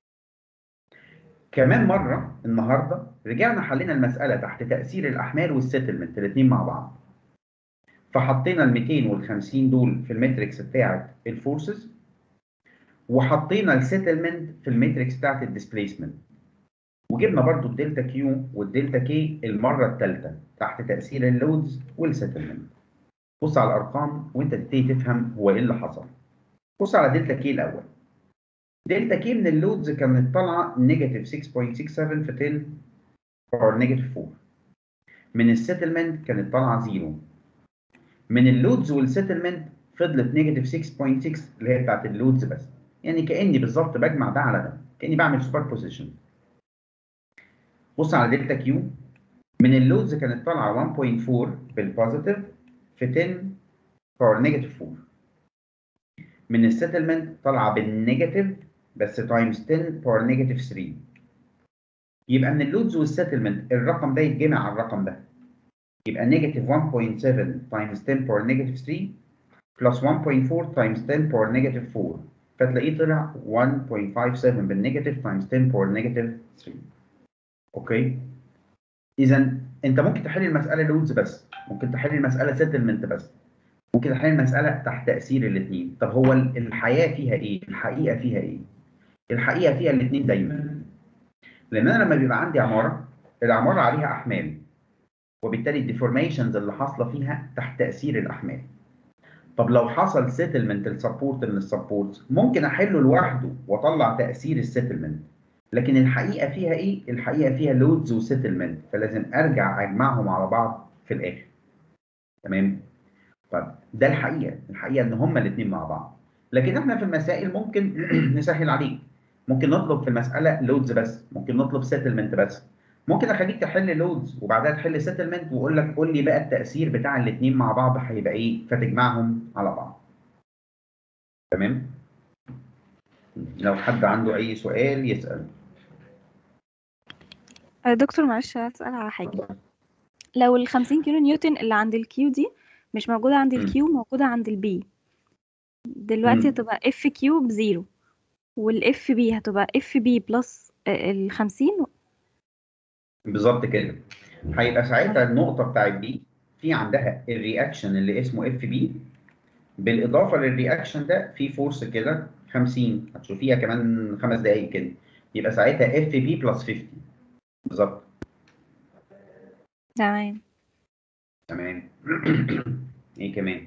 كمان مره النهارده رجعنا حلينا المساله تحت تاثير الاحمال والسيتلمنت الاثنين مع بعض فحطينا ال 250 دول في الماتريكس بتاعه الفورسز وحطينا السيتلمنت في الماتريكس بتاعه الديسبيسمنت وجبنا برضو الدلتا كيو والدلتا كي المره الثالثه تحت تاثير اللودز والسيتلمنت بص على الارقام وانت تبتدي تفهم هو ايه اللي حصل بص على دلتا كي الاول دلتا كي من اللودز كانت طالعه نيجاتيف 6.67 في 10 باور نيجاتيف 4 من السيتلمنت كانت طالعه زيرو من اللودز والسيتلمنت فضلت نيجاتيف 6.6 اللي هي بتاعت اللودز بس يعني كاني بالظبط بجمع ده على ده كاني بعمل سوبر بوزيشن بص على دلتا كيو من اللودز كانت طالعه 1.4 بالبوزيتيف في 10 باور نيجاتيف 4 من السيتلمنت طالعه بالنيجاتيف بس تايمز 10 باور نيجاتيف 3 يبقى من اللودز والسيتلمنت الرقم ده يتجمع على الرقم ده يبقى نيجاتيف 1.7 تايمز 10 باور نيجاتيف 3 بلس 1.4 تايمز 10 باور نيجاتيف 4 فتلاقيه طلع 1.57 بالنيجاتيف تايمز 10 باور نيجاتيف 3 اوكي اذا انت ممكن تحل المساله لودز بس ممكن تحل المساله سيتلمنت بس ممكن تحل المساله تحت تاثير الاثنين طب هو الحياه فيها ايه الحقيقه فيها ايه الحقيقه فيها الاثنين دايما لان انا لما بيبقى عندي عماره العماره عليها احمال وبالتالي الديفورميشنز اللي حاصله فيها تحت تاثير الاحمال طب لو حصل سيتلمنت السبورت من السبورتس ممكن احله لوحده واطلع تاثير السيتلمنت لكن الحقيقه فيها ايه الحقيقه فيها لودز وسيتلمنت فلازم ارجع اجمعهم على بعض في الاخر تمام طيب ده الحقيقه الحقيقه ان هما الاثنين مع بعض لكن احنا في المسائل ممكن نسهل عليك ممكن نطلب في المساله لودز بس ممكن نطلب سيتلمنت بس ممكن اخليك تحل لودز وبعدها تحل سيتلمنت واقول لك قول لي بقى التاثير بتاع الاثنين مع بعض هيبقى ايه فتجمعهم على بعض تمام لو حد عنده اي سؤال يسال آه، دكتور معلش هسأل على حاجة لو ال 50 كيلو نيوتن اللي عند الكيو دي مش موجودة عند مم. الكيو موجودة عند البي دلوقتي مم. هتبقى اف كيو بزيرو والاف بي هتبقى اف بي بلس ال 50 بالظبط كده هيبقى ساعتها النقطه بتاعت دي في عندها الرياكشن اللي اسمه اف بي بالاضافه للرياكشن ده في فورس كده 50 هتشوفيها كمان خمس دقائق كده يبقى ساعتها اف بي بلس 50 بالظبط تمام تمام ايه كمان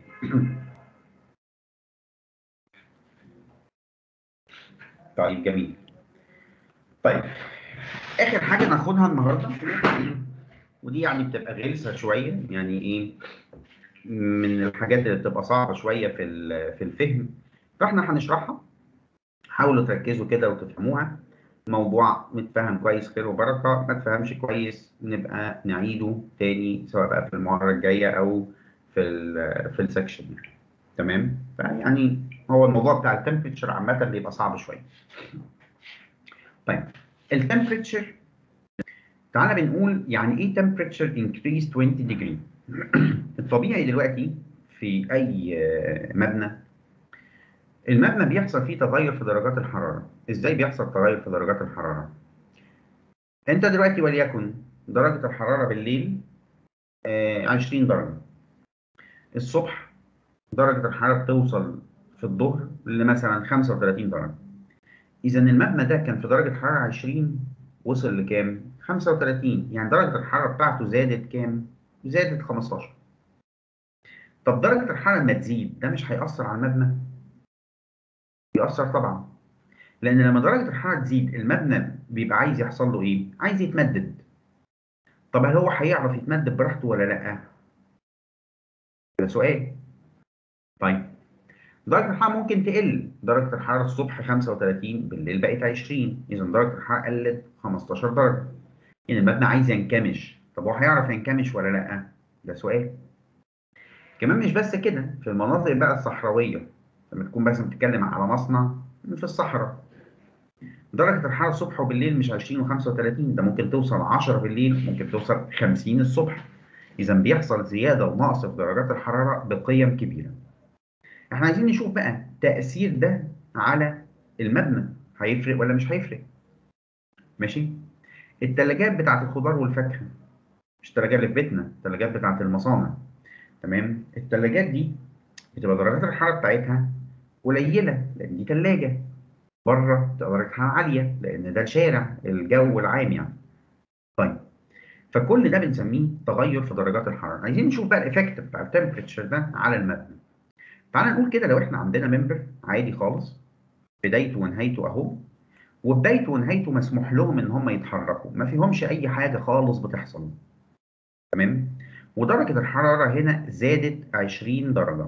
طيب جميل طيب اخر حاجه ناخدها النهارده ودي يعني بتبقى غلسه شويه يعني ايه من الحاجات اللي بتبقى صعبه شويه في ال- في الفهم فاحنا هنشرحها حاولوا تركزوا كده وتفهموها موضوع متفهم كويس خير وبركه ما تفهمش كويس نبقى نعيده تاني سواء بقى في المره الجايه او في ال في السكشن تمام فيعني هو الموضوع بتاع التمبريتشر عامه بيبقى صعب شويه طيب التمبريتشر تعالى بنقول يعني ايه temperature increase 20 degree الطبيعي دلوقتي في اي آه، مبنى المبنى بيحصل فيه تغير في درجات الحراره ازاي بيحصل تغير في درجات الحراره انت دلوقتي وليكن درجه الحراره بالليل آه، 20 درجه الصبح درجه الحراره بتوصل في الظهر لمثلا 35 درجه اذا المبنى ده كان في درجه حراره 20 وصل لكام 35 يعني درجه الحراره بتاعته زادت كام زادت 15 طب درجه الحراره لما تزيد ده مش هيأثر على المبنى يأثر طبعا لان لما درجه الحراره تزيد المبنى بيبقى عايز يحصل له ايه عايز يتمدد طب هل هو هيعرف يتمدد براحته ولا لا ده سؤال طيب درجة الحرارة ممكن تقل درجة الحرارة الصبح 35 بالليل بقت 20 إذا درجة الحرارة قلت 15 درجة يعني المبنى عايز ينكمش طب هو هيعرف ينكمش ولا لأ؟ ده سؤال كمان مش بس كده في المناطق بقى الصحراوية لما تكون مثلا بتتكلم على مصنع في الصحراء درجة الحرارة الصبح وبالليل مش 20 و35 ده ممكن توصل 10 بالليل ممكن توصل 50 الصبح إذا بيحصل زيادة ونقص في درجات الحرارة بقيم كبيرة احنا عايزين نشوف بقى تأثير ده على المبنى هيفرق ولا مش هيفرق ماشي التلاجات بتاعت الخضار والفاكهة مش التلاجات اللي في بيتنا التلاجات بتاعت المصانع تمام التلاجات دي بتبقى درجات الحرارة بتاعتها قليلة لأن دي تلاجة بره بتبقى درجة الحرارة عالية لأن ده الشارع الجو العام يعني طيب فكل ده بنسميه تغير في درجات الحرارة عايزين نشوف بقى الإفكت بتاع التمبريتشر ده على المبنى تعال نقول كده لو احنا عندنا ممبر عادي خالص بدايته ونهايته اهو وبدايته ونهايته مسموح لهم ان هم يتحركوا ما فيهمش اي حاجه خالص بتحصل تمام ودرجه الحراره هنا زادت 20 درجه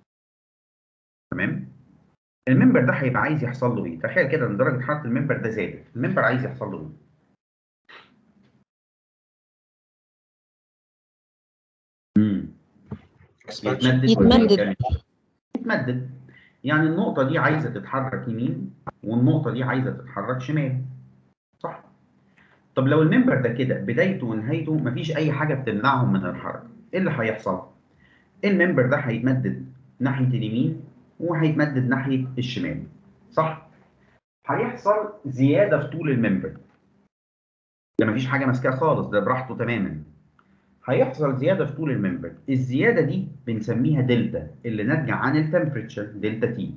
تمام الممبر ده هيبقى عايز يحصل له ايه تخيل كده ان درجه حراره الممبر ده زادت الممبر عايز يحصل له ايه امم يتمدد ولا يتمدد. يتكلم؟ يتمدد يعني النقطة دي عايزة تتحرك يمين والنقطة دي عايزة تتحرك شمال صح طب لو المنبر ده كده بدايته ونهايته مفيش أي حاجة بتمنعهم من الحركة إيه اللي هيحصل؟ المنبر ده هيتمدد ناحية اليمين وهيتمدد ناحية الشمال صح؟ هيحصل زيادة في طول المنبر ده مفيش حاجة ماسكاه خالص ده براحته تماما هيحصل زياده في طول الممبر الزياده دي بنسميها دلتا اللي ناتجه عن التمبريتشر دلتا تي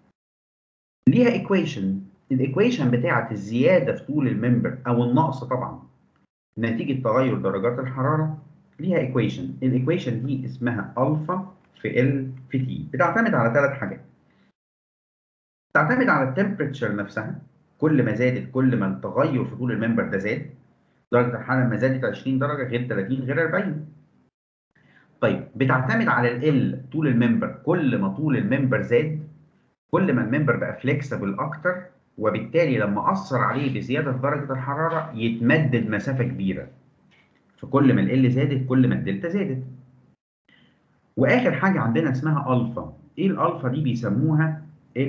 ليها ايكويشن الايكويشن بتاعه الزياده في طول الممبر او النقص طبعا نتيجه تغير درجات الحراره ليها ايكويشن الايكويشن دي اسمها الفا في ال في تي بتعتمد على ثلاث حاجات تعتمد على التمبريتشر نفسها كل ما زادت كل ما التغير في طول الممبر ده زاد درجة الحرارة لما زادت 20 درجة غير 30 غير 40 طيب بتعتمد على ال طول الممبر كل ما طول الممبر زاد كل ما الممبر بقى فليكسبل اكتر وبالتالي لما اثر عليه بزياده في درجه الحراره يتمدد مسافه كبيره فكل ما ال زادت كل ما الدلتا زادت واخر حاجه عندنا اسمها الفا ايه الالفا دي بيسموها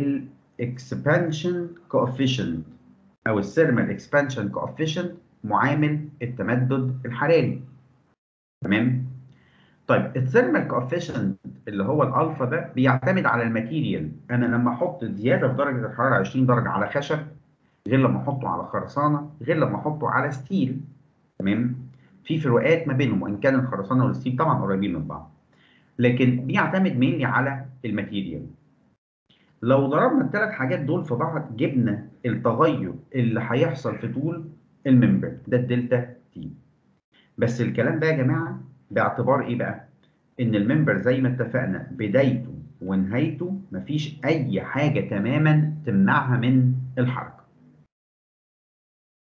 الاكسبانشن كوفيشنت او الثيرمال اكسبانشن كوفيشنت معامل التمدد الحراري تمام طيب الثيرمال كوفيشنت اللي هو الالفا ده بيعتمد على الماتيريال انا لما احط زياده في درجه الحراره 20 درجه على خشب غير لما احطه على خرسانه غير لما احطه على ستيل تمام في فروقات ما بينهم وان كان الخرسانه والستيل طبعا قريبين من بعض لكن بيعتمد مينلي على الماتيريال لو ضربنا الثلاث حاجات دول في بعض جبنا التغير اللي هيحصل في طول الممبر ده الدلتا تي بس الكلام ده يا جماعه باعتبار ايه بقى ان الممبر زي ما اتفقنا بدايته ونهايته مفيش اي حاجه تماما تمنعها من الحركه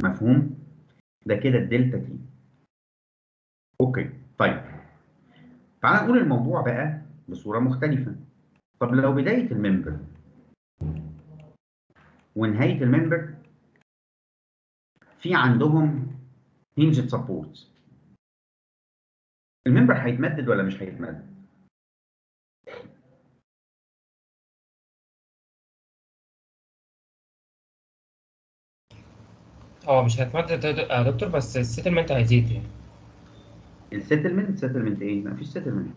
مفهوم ده كده الدلتا تي اوكي طيب تعال نقول الموضوع بقى بصوره مختلفه طب لو بدايه الممبر ونهايه الممبر في عندهم هنجد سبورت الممبر هيتمدد ولا مش هيتمدد هو مش هيتمدد يا دكتور بس السيتلمنت هيزيد يعني السيتلمنت سيتلمنت ايه ما فيش سيتلمنت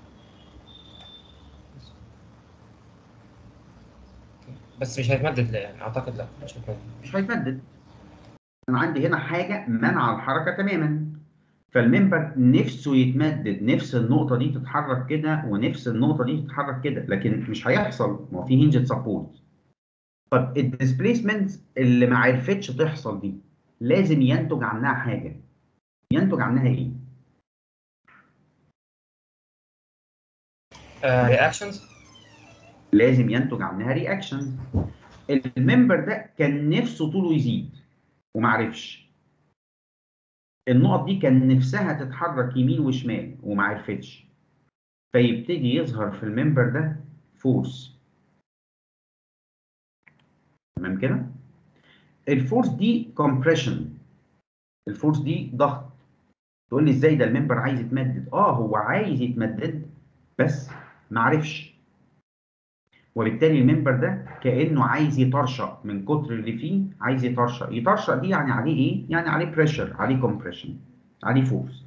بس مش هيتمدد لا يعني اعتقد لا مش هيتمدد مش هيتمدد انا عندي هنا حاجه منع الحركه تماما فالممبر نفسه يتمدد نفس النقطه دي تتحرك كده ونفس النقطه دي تتحرك كده لكن مش هيحصل ما هو في هنجد سبورت طب الديسبيسمنت اللي ما عرفتش تحصل دي لازم ينتج عنها حاجه ينتج عنها ايه رياكشنز لازم ينتج عنها رياكشن الممبر ده كان نفسه طوله يزيد وما عرفش النقط دي كان نفسها تتحرك يمين وشمال وما عرفتش فيبتدي يظهر في الممبر ده فورس تمام كده الفورس دي كومبريشن الفورس دي ضغط تقول لي ازاي ده الممبر عايز يتمدد اه هو عايز يتمدد بس ما عرفش وبالتالي الممبر ده كانه عايز يطرشق من كتر اللي فيه عايز يطرشق يطرشق دي يعني عليه ايه يعني عليه بريشر عليه كومبريشن عليه فورس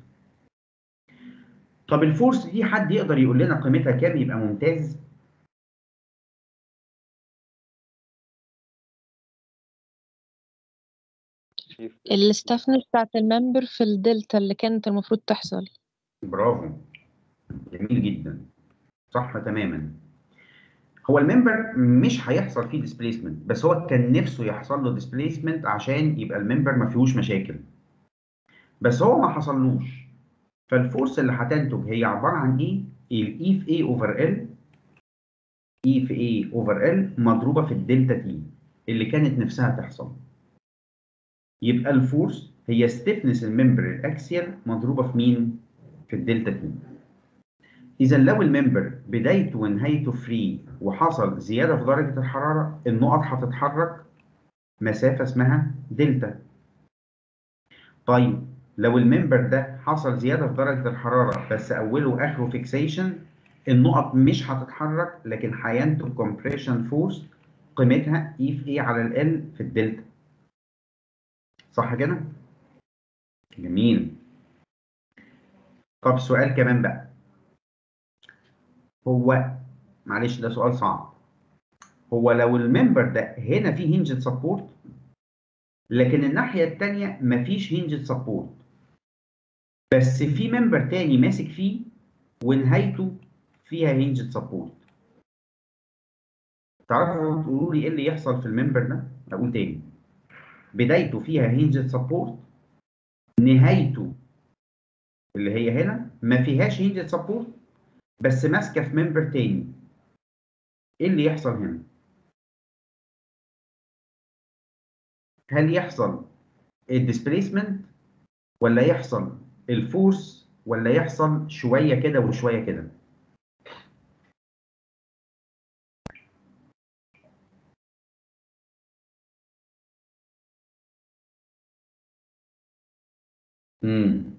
طب الفورس دي حد يقدر يقول لنا قيمتها كام يبقى ممتاز الستافنس بتاعت الممبر في الدلتا اللي كانت المفروض تحصل برافو جميل جدا صح تماما هو الممبر مش هيحصل فيه ديسبيسمنت بس هو كان نفسه يحصل له ديسبيسمنت عشان يبقى الممبر ما فيهوش مشاكل بس هو ما حصلوش فالفورس اللي هتنتج هي عباره عن ايه الاي في اي اوفر ال اي في اي اوفر ال مضروبه في الدلتا تي اللي كانت نفسها تحصل يبقى الفورس هي ستيفنس الممبر الاكسيال مضروبه في مين في الدلتا تي إذا لو الممبر بدايته ونهايته فري وحصل زيادة في درجة الحرارة النقط هتتحرك مسافة اسمها دلتا. طيب لو الممبر ده حصل زيادة في درجة الحرارة بس أوله وآخره فيكسيشن النقط مش هتتحرك لكن هينتج كومبريشن فورس قيمتها اي في اي على ال في الدلتا. صح كده؟ جميل. طب سؤال كمان بقى. هو معلش ده سؤال صعب هو لو الممبر ده هنا فيه هنجد سبورت لكن الناحية التانية مفيش هنجد سبورت بس في ممبر تاني ماسك فيه ونهايته فيها هنجد سبورت تعرفوا تقولوا لي ايه اللي يحصل في الممبر ده؟ اقول تاني بدايته فيها هنجد سبورت نهايته اللي هي هنا ما فيهاش هنجد سبورت بس ماسكه في ممبر تاني ايه اللي يحصل هنا هل يحصل الديسبيسمنت ولا يحصل الفورس ولا يحصل شويه كده وشويه كده امم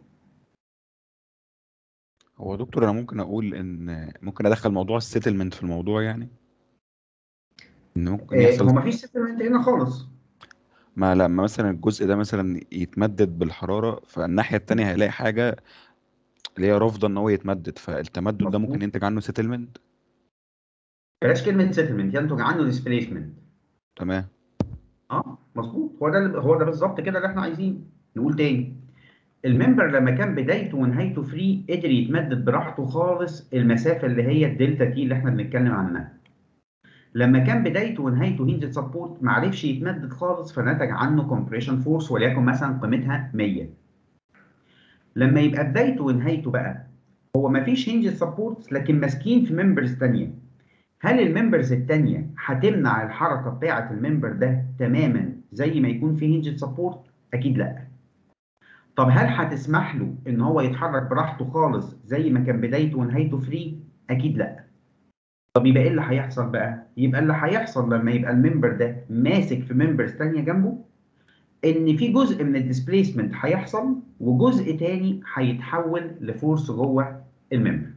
هو دكتور انا ممكن اقول ان ممكن ادخل موضوع السيتلمنت في الموضوع يعني ان ممكن آه، هو يحصل مفيش سيتلمنت هنا خالص ما لما مثلا الجزء ده مثلا يتمدد بالحرارة فالناحية التانية هيلاقي حاجة اللي هي رافضة ان هو يتمدد فالتمدد ده ممكن مظبوط. ينتج عنه سيتلمنت بلاش كلمه سيتلمنت ينتج عنه ديسبيسمنت تمام اه مظبوط هو ده اللي- هو ده بالظبط كده اللي احنا عايزينه نقول تاني الممبر لما كان بدايته ونهايته فري قدر يتمدد براحته خالص المسافه اللي هي الدلتا تي اللي احنا بنتكلم عنها لما كان بدايته ونهايته هنجد سبورت ما عرفش يتمدد خالص فنتج عنه كومبريشن فورس وليكن مثلا قيمتها 100 لما يبقى بدايته ونهايته بقى هو ما فيش هنجد سبورت لكن ماسكين في ممبرز تانية هل الممبرز التانية هتمنع الحركه بتاعه الممبر ده تماما زي ما يكون في هنجد سبورت اكيد لا طب هل هتسمح له ان هو يتحرك براحته خالص زي ما كان بدايته ونهايته فري اكيد لا طب يبقى ايه اللي هيحصل بقى يبقى اللي هيحصل لما يبقى الممبر ده ماسك في ممبرز تانية جنبه ان في جزء من الديسبيسمنت هيحصل وجزء تاني هيتحول لفورس جوه الممبر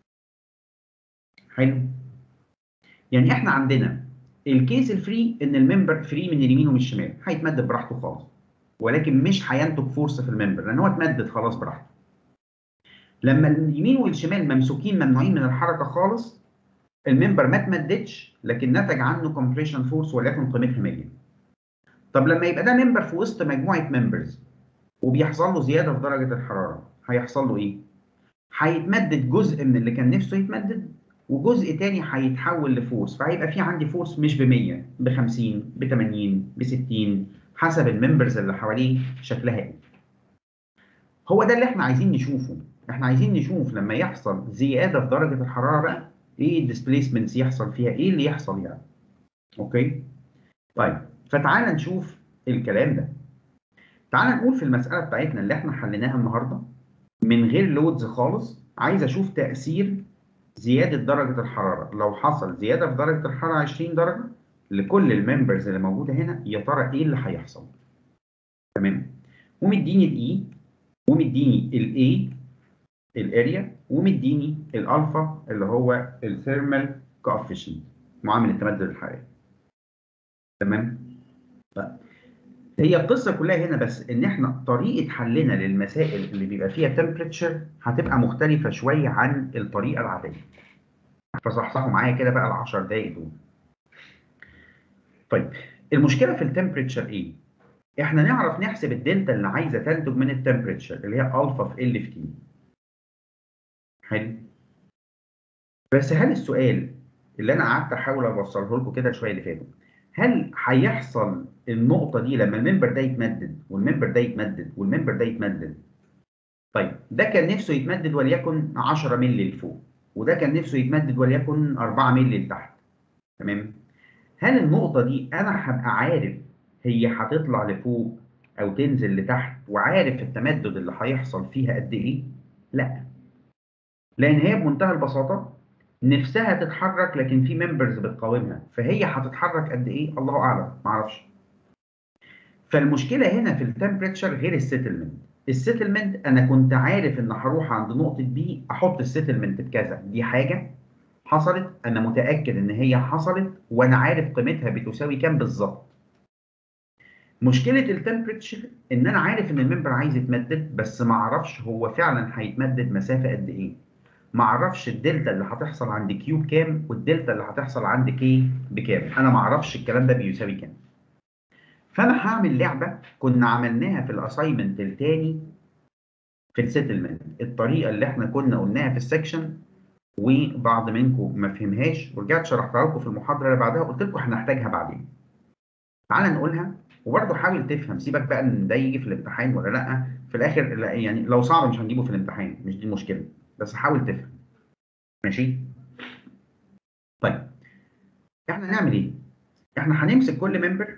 حلو يعني احنا عندنا الكيس الفري ان الممبر فري من اليمين ومن الشمال هيتمدد براحته خالص ولكن مش هينتج فورس في الممبر لان هو اتمدد خلاص براحته لما اليمين والشمال ممسوكين ممنوعين من الحركه خالص الممبر ما اتمددش لكن نتج عنه كومبريشن فورس وليكن قيمتها مليون طب لما يبقى ده ممبر في وسط مجموعه ممبرز وبيحصل له زياده في درجه الحراره هيحصل له ايه هيتمدد جزء من اللي كان نفسه يتمدد وجزء تاني هيتحول لفورس فهيبقى في عندي فورس مش ب 100 ب 50 ب 80 ب 60 حسب الممبرز اللي حواليه شكلها ايه هو ده اللي احنا عايزين نشوفه احنا عايزين نشوف لما يحصل زياده في درجه الحراره بقى ايه الديسبيسمنتس يحصل فيها ايه اللي يحصل يعني اوكي طيب فتعال نشوف الكلام ده تعال نقول في المساله بتاعتنا اللي احنا حليناها النهارده من غير لودز خالص عايز اشوف تاثير زياده درجه الحراره لو حصل زياده في درجه الحراره 20 درجه لكل الممبرز اللي موجوده هنا يا ترى ايه اللي هيحصل تمام ومديني الاي ومديني الاي الاريا ومديني الالفا اللي هو الثيرمال كوفيشنت معامل التمدد الحراري تمام طيب هي القصه كلها هنا بس ان احنا طريقه حلنا للمسائل اللي بيبقى فيها تمبريتشر هتبقى مختلفه شويه عن الطريقه العاديه فصحصحوا معايا كده بقى ال 10 دقايق دول طيب المشكله في التمبريتشر ايه احنا نعرف نحسب الدلتا اللي عايزه تنتج من التمبريتشر اللي هي الفا في ال في تي حلو بس هل السؤال اللي انا قعدت احاول اوصله لكم كده شويه اللي فاتوا هل هيحصل النقطه دي لما الممبر ده يتمدد والممبر ده يتمدد والممبر ده يتمدد طيب ده كان نفسه يتمدد وليكن 10 مللي لفوق وده كان نفسه يتمدد وليكن 4 مللي لتحت تمام هل النقطه دي انا هبقى عارف هي هتطلع لفوق او تنزل لتحت وعارف التمدد اللي هيحصل فيها قد ايه لا لان هي بمنتهى البساطه نفسها تتحرك لكن في ممبرز بتقاومها فهي هتتحرك قد ايه الله اعلم معرفش فالمشكله هنا في التمبريتشر غير السيتلمنت السيتلمنت انا كنت عارف ان هروح عند نقطه بي احط السيتلمنت بكذا دي حاجه حصلت انا متاكد ان هي حصلت وانا عارف قيمتها بتساوي كام بالظبط مشكله التمبريتشر ان انا عارف ان الممبر عايز يتمدد بس ما اعرفش هو فعلا هيتمدد مسافه قد ايه ما اعرفش الدلتا اللي هتحصل عند كيو بكام والدلتا اللي هتحصل عند كي بكام انا ما اعرفش الكلام ده بيساوي كام فانا هعمل لعبه كنا عملناها في الاساينمنت الثاني في السيتلمنت الطريقه اللي احنا كنا قلناها في السكشن وبعض منكم ما فهمهاش ورجعت شرحتها لكم في المحاضره اللي بعدها قلت لكم هنحتاجها بعدين تعال نقولها وبرضه حاول تفهم سيبك بقى ان ده يجي في الامتحان ولا لا في الاخر لا يعني لو صعب مش هنجيبه في الامتحان مش دي المشكله بس حاول تفهم ماشي طيب احنا هنعمل ايه احنا هنمسك كل ممبر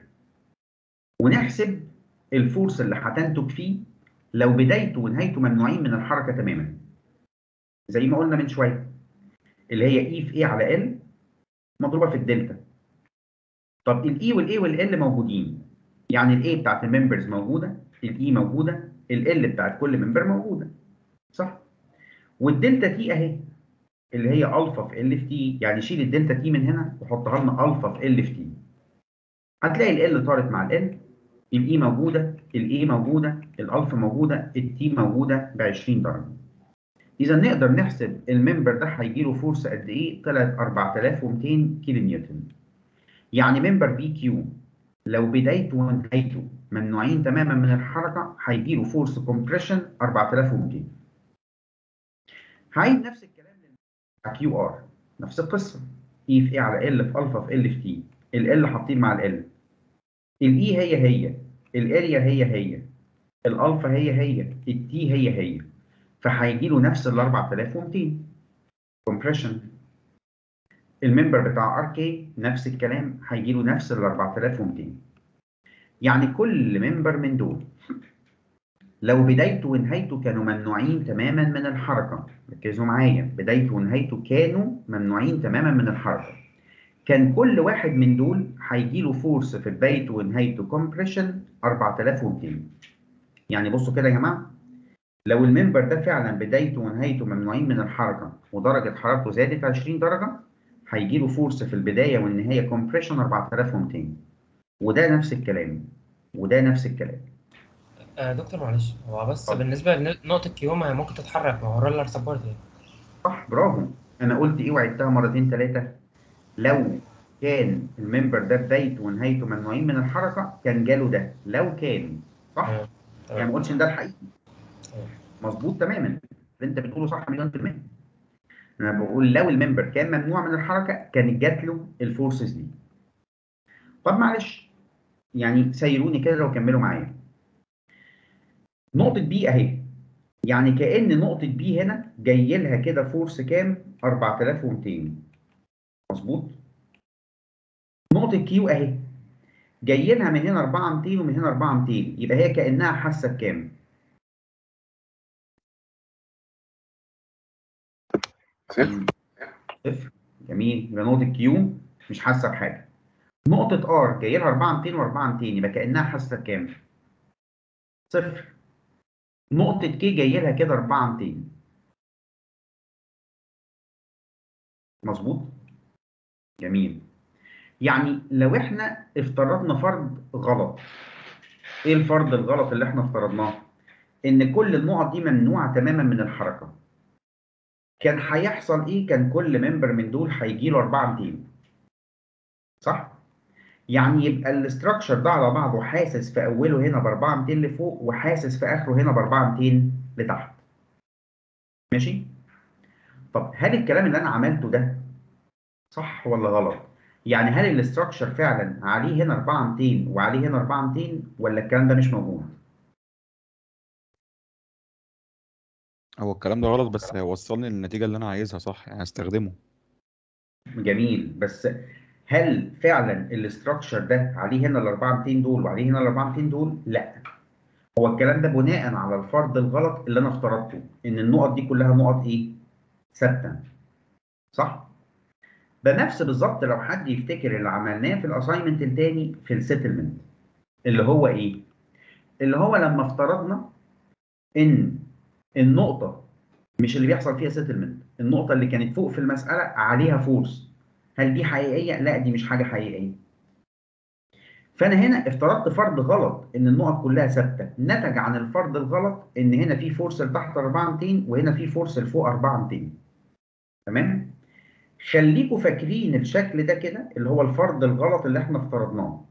ونحسب الفورس اللي هتنتج فيه لو بدايته ونهايته ممنوعين من الحركه تماما زي ما قلنا من شويه اللي هي اي في اي على ال مضروبه في الدلتا طب الاي والاي والال موجودين يعني الاي بتاعت الممبرز موجوده الاي موجوده ال بتاعت كل ممبر موجوده صح والدلتا تي اهي اللي هي الفا في ال في تي يعني شيل الدلتا تي من هنا وحطها لنا الفا في ال في تي هتلاقي ال طارت مع ال الاي موجوده الاي موجوده الالفا موجوده التي موجوده ب 20 درجه اذا نقدر نحسب الممبر ده هيجي له فورس قد ايه طلعت 4200 كيلو نيوتن يعني ممبر بي كيو لو بدايته ونهايته ممنوعين تماما من الحركه هيجي له فورس كومبريشن 4200 هعيد نفس الكلام على كيو ار نفس القصه اي في اي على ال في الفا في ال في تي ال حاطين مع ال الاي هي هي الاريا هي هي الالفا هي هي التي هي هي فهيجي له نفس ال 4200 كومبريشن الممبر بتاع ار كي نفس الكلام هيجي له نفس ال 4200 يعني كل ممبر من دول لو بدايته ونهايته كانوا ممنوعين تماما من الحركة ركزوا معايا بدايته ونهايته كانوا ممنوعين تماما من الحركة كان كل واحد من دول هيجي له فورس في بدايته ونهايته كومبريشن 4200 يعني بصوا كده يا جماعة لو الممبر ده فعلا بدايته ونهايته ممنوعين من الحركة ودرجة حرارته زادت 20 درجة هيجي له فورس في البداية والنهاية كومبريشن 4200 وده نفس الكلام وده نفس الكلام آه دكتور معلش هو بس اتفضل. بالنسبة لنقطة كيو ما هي ممكن تتحرك ما هو الرولر سبورت يعني صح برافو انا قلت ايه وعدتها مرتين ثلاثه لو كان الممبر ده بدايته ونهايته ممنوعين من الحركه كان جاله ده لو كان صح تمام يعني ما تمام قلتش ان ده الحقيقي تمام. مظبوط تماما اللي انت بتقوله صح مليون في المية انا بقول لو الممبر كان ممنوع من الحركه كانت جات له الفورسز دي طب معلش يعني سيروني كده لو كملوا معايا نقطة بي اهي يعني كأن نقطة بي هنا جاي لها كده فورس كام 4200 مظبوط نقطة كيو اهي جاي لها من هنا 4200 ومن هنا 4200 يبقى هي كأنها حاسة بكام صفر صفر جميل يبقى نقطة كيو مش حاسة بحاجة نقطة ار جاي لها 4200 و4200 يبقى كأنها حاسة بكام صفر نقطة كي جاي لها كده 4200 مظبوط جميل يعني لو احنا افترضنا فرض غلط ايه الفرض الغلط اللي احنا افترضناه ان كل النقط دي ممنوعة تماما من الحركة كان هيحصل ايه كان كل ممبر من دول هيجي له 4200 صح يعني يبقى الاستراكشر ده على بعضه حاسس في اوله هنا ب 4200 لفوق وحاسس في اخره هنا ب 4200 لتحت ماشي طب هل الكلام اللي انا عملته ده صح ولا غلط يعني هل الاستراكشر فعلا عليه هنا 4200 وعليه هنا 4200 ولا الكلام ده مش موجود هو الكلام ده غلط بس هيوصلني للنتيجة اللي أنا عايزها صح يعني هستخدمه جميل بس هل فعلا الاستراكشر ده عليه هنا ال 4200 دول وعليه هنا ال 4200 دول؟ لا. هو الكلام ده بناء على الفرض الغلط اللي انا افترضته ان النقط دي كلها نقط ايه؟ ثابته. صح؟ بنفس بالظبط لو حد يفتكر اللي عملناه في الاساينمنت التاني في السيتلمنت اللي هو ايه؟ اللي هو لما افترضنا ان النقطه مش اللي بيحصل فيها سيتلمنت النقطه اللي كانت فوق في المساله عليها فورس هل دي حقيقيه لا دي مش حاجه حقيقيه فانا هنا افترضت فرض غلط ان النقط كلها ثابته نتج عن الفرض الغلط ان هنا في فورس لتحت 4200 وهنا في فورس لفوق 4200 تمام خليكم فاكرين الشكل ده كده اللي هو الفرض الغلط اللي احنا افترضناه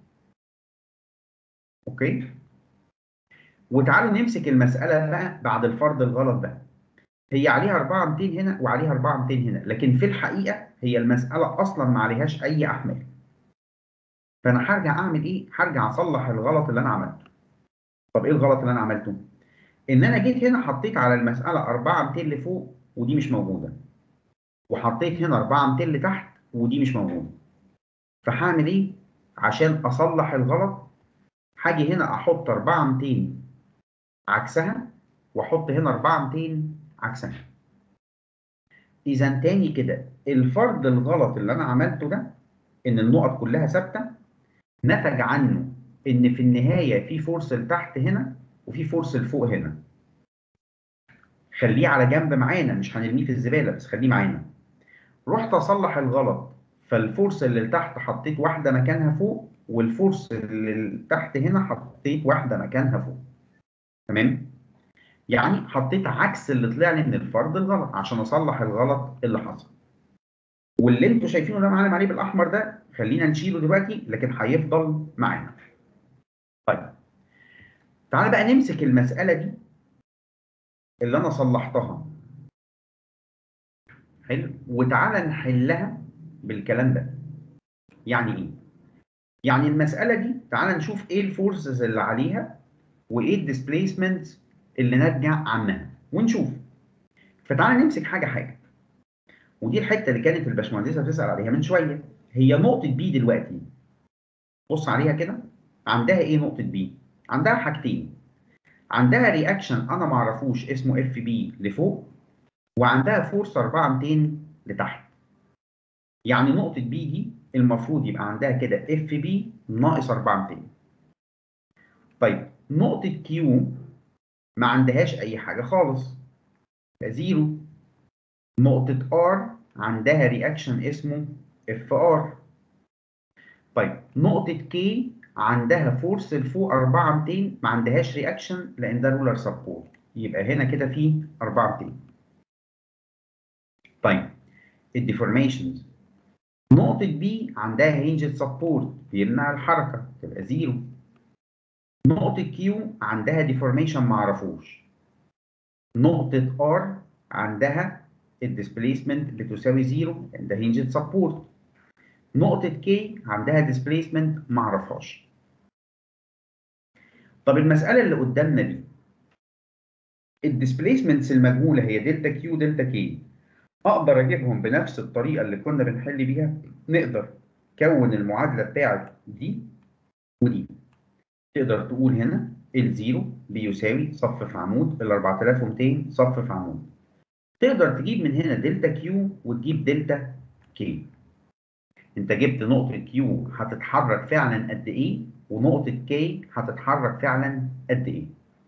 اوكي وتعالوا نمسك المساله بقى بعد الفرض الغلط ده هي عليها 4200 هنا وعليها 4200 هنا لكن في الحقيقه هي المساله اصلا ما عليهاش اي احمال فانا هرجع اعمل ايه هرجع اصلح الغلط اللي انا عملته طب ايه الغلط اللي انا عملته ان انا جيت هنا حطيت على المساله 4200 لفوق ودي مش موجوده وحطيت هنا 4200 لتحت ودي مش موجوده فهعمل ايه عشان اصلح الغلط هاجي هنا احط 4200 عكسها واحط هنا 4200 عكسها اذا تاني كده الفرض الغلط اللي انا عملته ده ان النقط كلها ثابته نتج عنه ان في النهايه في فورس لتحت هنا وفي فورس لفوق هنا خليه على جنب معانا مش هنرميه في الزباله بس خليه معانا رحت اصلح الغلط فالفورس اللي لتحت حطيت واحده مكانها فوق والفورس اللي تحت هنا حطيت واحده مكانها فوق تمام يعني حطيت عكس اللي طلع لي من الفرض الغلط عشان اصلح الغلط اللي حصل واللي انتوا شايفينه ده معلم عليه بالاحمر ده خلينا نشيله دلوقتي لكن هيفضل معانا طيب تعالى بقى نمسك المساله دي اللي انا صلحتها حلو وتعالى نحلها بالكلام ده يعني ايه يعني المساله دي تعالى نشوف ايه الفورسز اللي عليها وايه الديسبيسمنت اللي ناتجه عنها ونشوف فتعالى نمسك حاجه حاجه ودي الحته اللي كانت الباشمهندسه بتسال عليها من شويه هي نقطه بي دلوقتي بص عليها كده عندها ايه نقطه بي عندها حاجتين عندها رياكشن انا ما اعرفوش اسمه اف بي لفوق وعندها فورس 4200 لتحت يعني نقطه بي دي المفروض يبقى عندها كده اف بي ناقص 4200 طيب نقطه كيو ما عندهاش اي حاجه خالص يبقى زيرو نقطه ار عندها رياكشن اسمه اف ار طيب نقطه كي عندها فورس لفوق 4200 ما عندهاش رياكشن لان ده رولر سبورت يبقى هنا كده في 4200 طيب الديفورميشنز نقطة بي عندها هينجد سبورت بيمنع الحركة تبقى زيرو نقطة كيو عندها ديفورميشن ما اعرفوش نقطة ار عندها الديسبيسمنت بتساوي زيرو لان ده هينجد سبورت نقطة كي عندها ديسبيسمنت ما اعرفهاش طب المسألة اللي قدامنا دي الديسبيسمنتس المجهولة هي دلتا كيو دلتا كي اقدر اجيبهم بنفس الطريقة اللي كنا بنحل بيها نقدر كون المعادلة بتاعت دي ودي تقدر تقول هنا الزيرو بيساوي صف في عمود ال 4200 صف في عمود تقدر تجيب من هنا دلتا كيو وتجيب دلتا كي انت جبت نقطة كيو هتتحرك فعلا قد ايه ونقطة كي هتتحرك فعلا قد ايه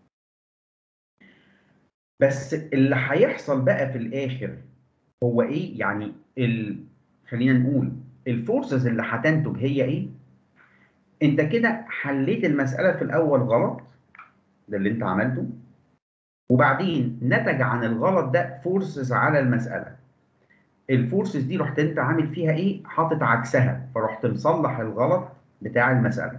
بس اللي هيحصل بقى في الاخر هو ايه يعني ال... خلينا نقول الفورسز اللي هتنتج هي ايه انت كده حليت المسألة في الاول غلط ده اللي انت عملته وبعدين نتج عن الغلط ده فورسز على المسألة الفورسز دي رحت انت عامل فيها ايه حاطط عكسها فرحت مصلح الغلط بتاع المسألة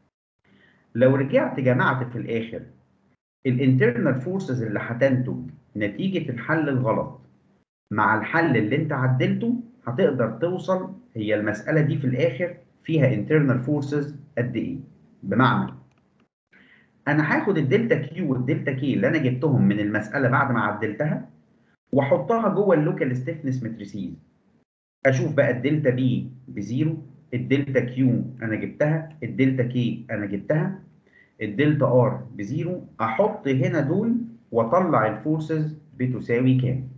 لو رجعت جمعت في الاخر الانترنال فورسز اللي هتنتج نتيجة الحل الغلط مع الحل اللي انت عدلته هتقدر توصل هي المسألة دي في الاخر فيها internal forces قد ايه بمعنى انا هاخد الدلتا كيو والدلتا كي اللي انا جبتهم من المسألة بعد ما عدلتها واحطها جوه اللوكال ستيفنس ماتريسيز اشوف بقى الدلتا بي بزيرو الدلتا كيو انا جبتها الدلتا كي انا جبتها الدلتا ار بزيرو احط هنا دول واطلع الفورسز بتساوي كام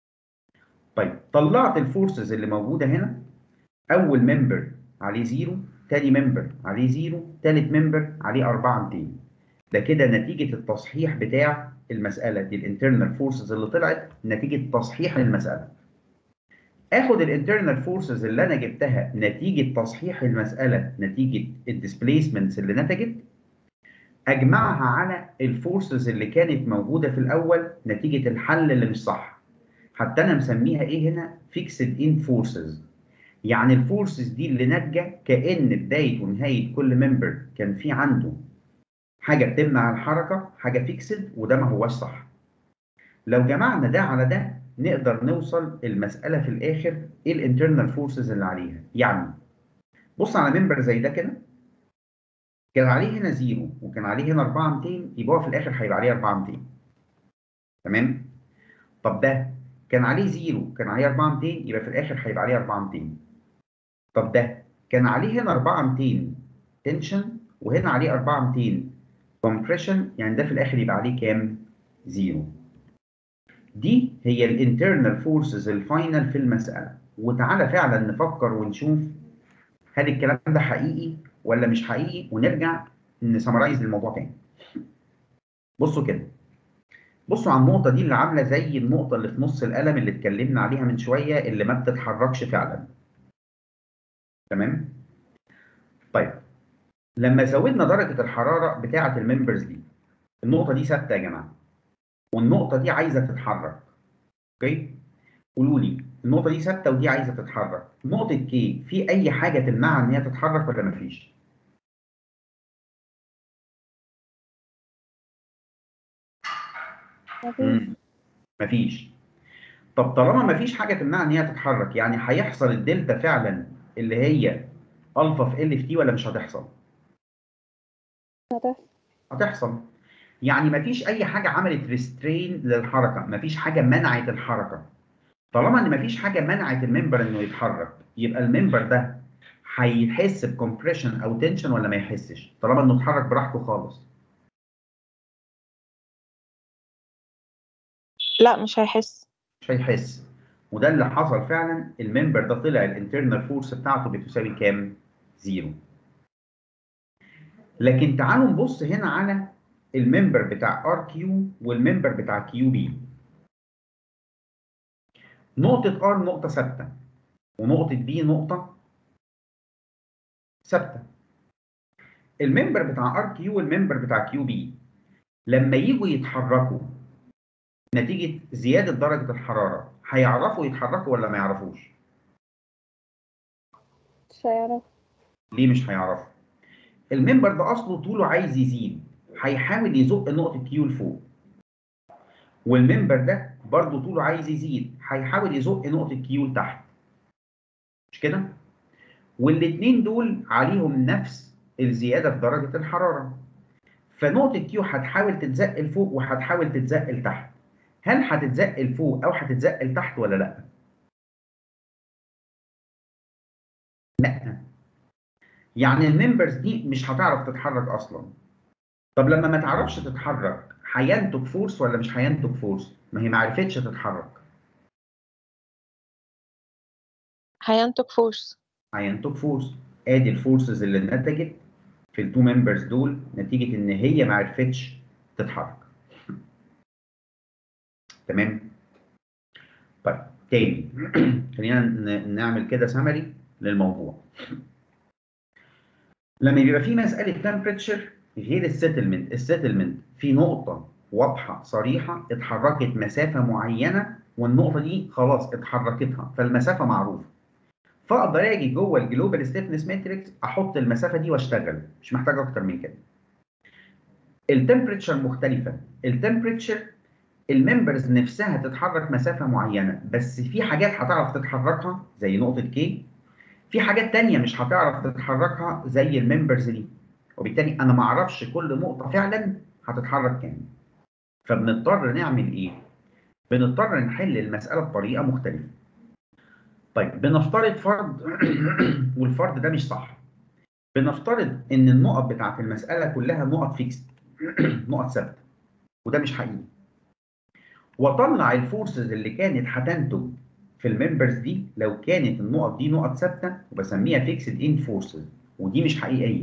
طيب طلعت الفورسز اللي موجوده هنا اول ممبر عليه زيرو تاني ممبر عليه زيرو تالت ممبر عليه 4200 ده كده نتيجه التصحيح بتاع المساله دي الانترنال فورسز اللي طلعت نتيجه تصحيح المساله اخد الانترنال فورسز اللي انا جبتها نتيجه تصحيح المساله نتيجه الديسبيسمنتس اللي نتجت اجمعها على الفورسز اللي كانت موجوده في الاول نتيجه الحل اللي مش صح حتى انا مسميها ايه هنا فيكسد ان فورسز يعني الفورسز دي اللي ناتجه كان بدايه ونهايه كل ممبر كان في عنده حاجه بتمنع الحركه حاجه فيكسد وده ما هوش صح لو جمعنا ده على ده نقدر نوصل المساله في الاخر ايه الانترنال فورسز اللي عليها يعني بص على ممبر زي ده كده كان عليه هنا زيرو وكان عليه هنا 4200 يبقى هو في الاخر هيبقى عليه 4200 تمام طب ده كان عليه زيرو كان عليه 4200 يبقى في الاخر هيبقى عليه 4200 طب ده كان عليه هنا 4200 تنشن وهنا عليه 4200 كومبريشن يعني ده في الاخر يبقى عليه كام؟ زيرو دي هي الانترنال فورسز الفاينل في المساله وتعالى فعلا نفكر ونشوف هل الكلام ده حقيقي ولا مش حقيقي ونرجع نسمرايز الموضوع تاني بصوا كده بصوا على النقطة دي اللي عاملة زي النقطة اللي في نص القلم اللي اتكلمنا عليها من شوية اللي ما بتتحركش فعلا. تمام؟ طيب لما زودنا درجة الحرارة بتاعة الممبرز دي النقطة دي ثابتة يا جماعة والنقطة دي عايزة تتحرك. اوكي؟ قولوا لي النقطة دي ثابتة ودي عايزة تتحرك. نقطة كي في أي حاجة تمنعها إن هي تتحرك ولا مفيش؟ مم. مفيش طب طالما مفيش حاجه تمنع ان هي تتحرك يعني هيحصل الدلتا فعلا اللي هي الفا في ال في تي ولا مش هتحصل؟ هتحصل هتحصل يعني مفيش اي حاجه عملت ريسترين للحركه مفيش حاجه منعت الحركه طالما ان مفيش حاجه منعت الممبر انه يتحرك يبقى الممبر ده هيحس بكمبريشن او تنشن ولا ما يحسش طالما انه اتحرك براحته خالص لا مش هيحس مش هيحس وده اللي حصل فعلا الممبر ده طلع الانترنال فورس بتاعته بتساوي كام؟ زيرو. لكن تعالوا نبص هنا على الممبر بتاع ار كيو والممبر بتاع كيو بي. نقطة ار نقطة ثابتة ونقطة بي نقطة ثابتة. الممبر بتاع ار كيو والممبر بتاع كيو بي لما يجوا يتحركوا نتيجة زيادة درجة الحرارة هيعرفوا يتحركوا ولا ما يعرفوش؟ مش هيعرف ليه مش هيعرفوا؟ الممبر ده أصله طوله عايز يزيد هيحاول يزق نقطة كيو لفوق والممبر ده برضه طوله عايز يزيد هيحاول يزق نقطة كيو لتحت مش كده؟ والاتنين دول عليهم نفس الزيادة في درجة الحرارة فنقطة كيو هتحاول تتزق لفوق وهتحاول تتزق لتحت هل هتتزق لفوق او هتتزق لتحت ولا لا؟ لا يعني الممبرز دي مش هتعرف تتحرك اصلا طب لما ما تعرفش تتحرك هينتج فورس ولا مش هينتج فورس؟ ما هي ما عرفتش تتحرك هينتج فورس هينتج فورس ادي الفورسز اللي نتجت في التو ممبرز دول نتيجه ان هي ما عرفتش تتحرك تمام طيب تاني خلينا ن- نعمل كده سمري للموضوع لما بيبقى في مساله تمبريتشر غير السيتلمنت السيتلمنت في نقطه واضحه صريحه اتحركت مسافه معينه والنقطه دي خلاص اتحركتها فالمسافه معروفه فاقدر اجي جوه الجلوبال ستيفنس ماتريكس احط المسافه دي واشتغل مش محتاج اكتر من كده التمبريتشر مختلفه التمبريتشر الممبرز نفسها تتحرك مسافه معينه بس في حاجات هتعرف تتحركها زي نقطه كي في حاجات تانية مش هتعرف تتحركها زي الممبرز دي وبالتالي انا ما اعرفش كل نقطه فعلا هتتحرك كام فبنضطر نعمل ايه بنضطر نحل المساله بطريقه مختلفه طيب بنفترض فرض والفرض ده مش صح بنفترض ان النقط بتاعت المساله كلها نقط فيكس نقط ثابته وده مش حقيقي واطلع الفورسز اللي كانت هتنتج في الممبرز دي لو كانت النقط دي نقط ثابته وبسميها فيكسد اند فورسز ودي مش حقيقيه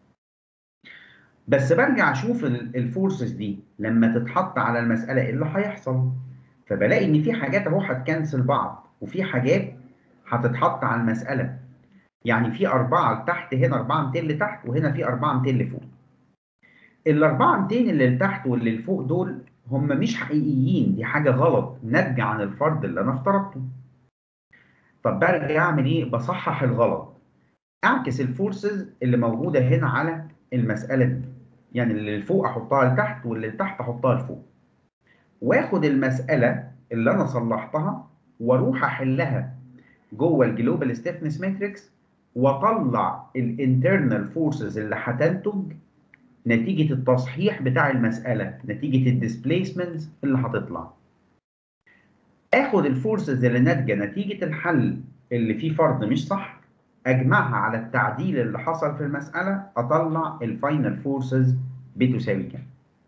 بس برجع اشوف ال- الفورسز دي لما تتحط على المساله ايه اللي هيحصل فبلاقي ان في حاجات اهو هتكنسل بعض وفي حاجات هتتحط على المساله يعني في أربعة لتحت هنا أربعة 200 لتحت وهنا في أربعة 200 لفوق الأربعة 200 اللي لتحت واللي لفوق دول هم مش حقيقيين دي حاجة غلط ناتجة عن الفرض اللي أنا افترضته طب برجع أعمل إيه؟ بصحح الغلط أعكس الفورسز اللي موجودة هنا على المسألة دي يعني اللي لفوق أحطها لتحت واللي لتحت أحطها لفوق واخد المسألة اللي أنا صلحتها وأروح أحلها جوه الجلوبال ستيفنس ماتريكس واطلع الانترنال فورسز اللي هتنتج نتيجه التصحيح بتاع المساله نتيجه الديسبيسمنت اللي هتطلع اخد الفورسز اللي ناتجه نتيجه الحل اللي فيه فرض مش صح اجمعها على التعديل اللي حصل في المساله اطلع الفاينل فورسز بتساوي كام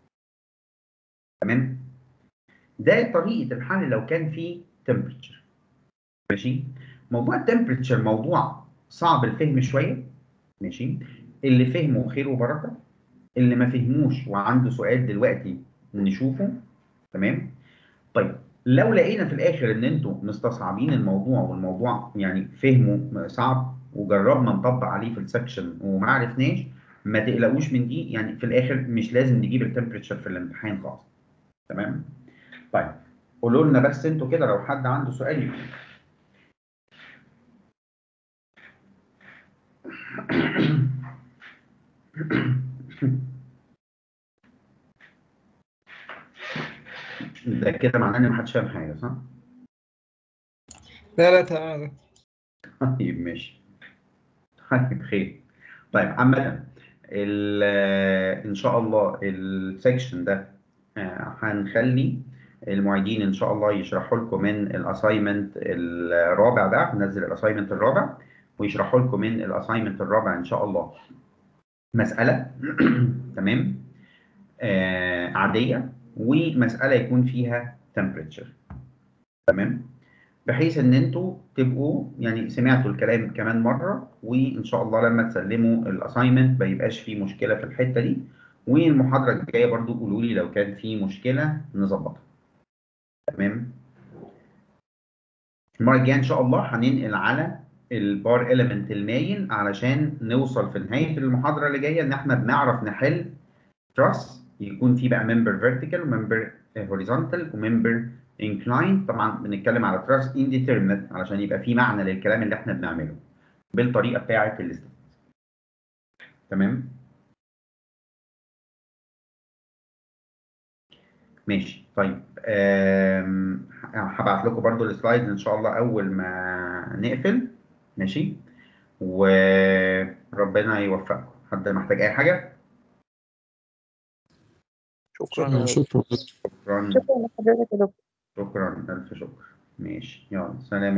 تمام ده طريقه الحل لو كان فيه temperature ماشي موضوع التمبريتشر موضوع صعب الفهم شويه ماشي اللي فهمه خير وبركه اللي ما فهموش وعنده سؤال دلوقتي نشوفه تمام طيب لو لقينا في الاخر ان انتوا مستصعبين الموضوع والموضوع يعني فهمه صعب وجربنا نطبق عليه في السكشن وما عرفناش ما تقلقوش من دي يعني في الاخر مش لازم نجيب التمبريتشر في الامتحان خالص تمام طيب قولوا لنا بس انتوا كده لو حد عنده سؤال يقول ده كده معناه ان محدش فاهم حاجه صح؟ لا لا تمام طيب ماشي طيب خير طيب عامة ال- ان شاء الله السكشن ده آه، هنخلي المعيدين ان شاء الله يشرحوا لكم من الاساينمنت الرابع ده هننزل الاساينمنت الرابع ويشرحوا لكم من الاساينمنت الرابع ان شاء الله مساله تمام آه عاديه ومساله يكون فيها temperature تمام بحيث ان انتوا تبقوا يعني سمعتوا الكلام كمان مره وان شاء الله لما تسلموا الاساينمنت ما يبقاش في مشكله في الحته دي والمحاضره الجايه برضو قولوا لي لو كان في مشكله نظبطها تمام المره الجايه ان شاء الله هننقل على البار اليمنت المايل علشان نوصل في نهايه المحاضره اللي جايه ان احنا بنعرف نحل تراس يكون في بقى ممبر فيرتيكال وممبر هوريزونتال وممبر انكلاين طبعا بنتكلم على تراس انديترمينت علشان يبقى في معنى للكلام اللي احنا بنعمله بالطريقه بتاعه الاستاذ تمام ماشي طيب آم، هبعت لكم برضو السلايدز ان شاء الله اول ما نقفل ماشي وربنا يوفقكم حد محتاج اي حاجه شكرا شكرا شكرا شكرا لحضرتك يا دكتور شكرا الف شكر ماشي يلا سلام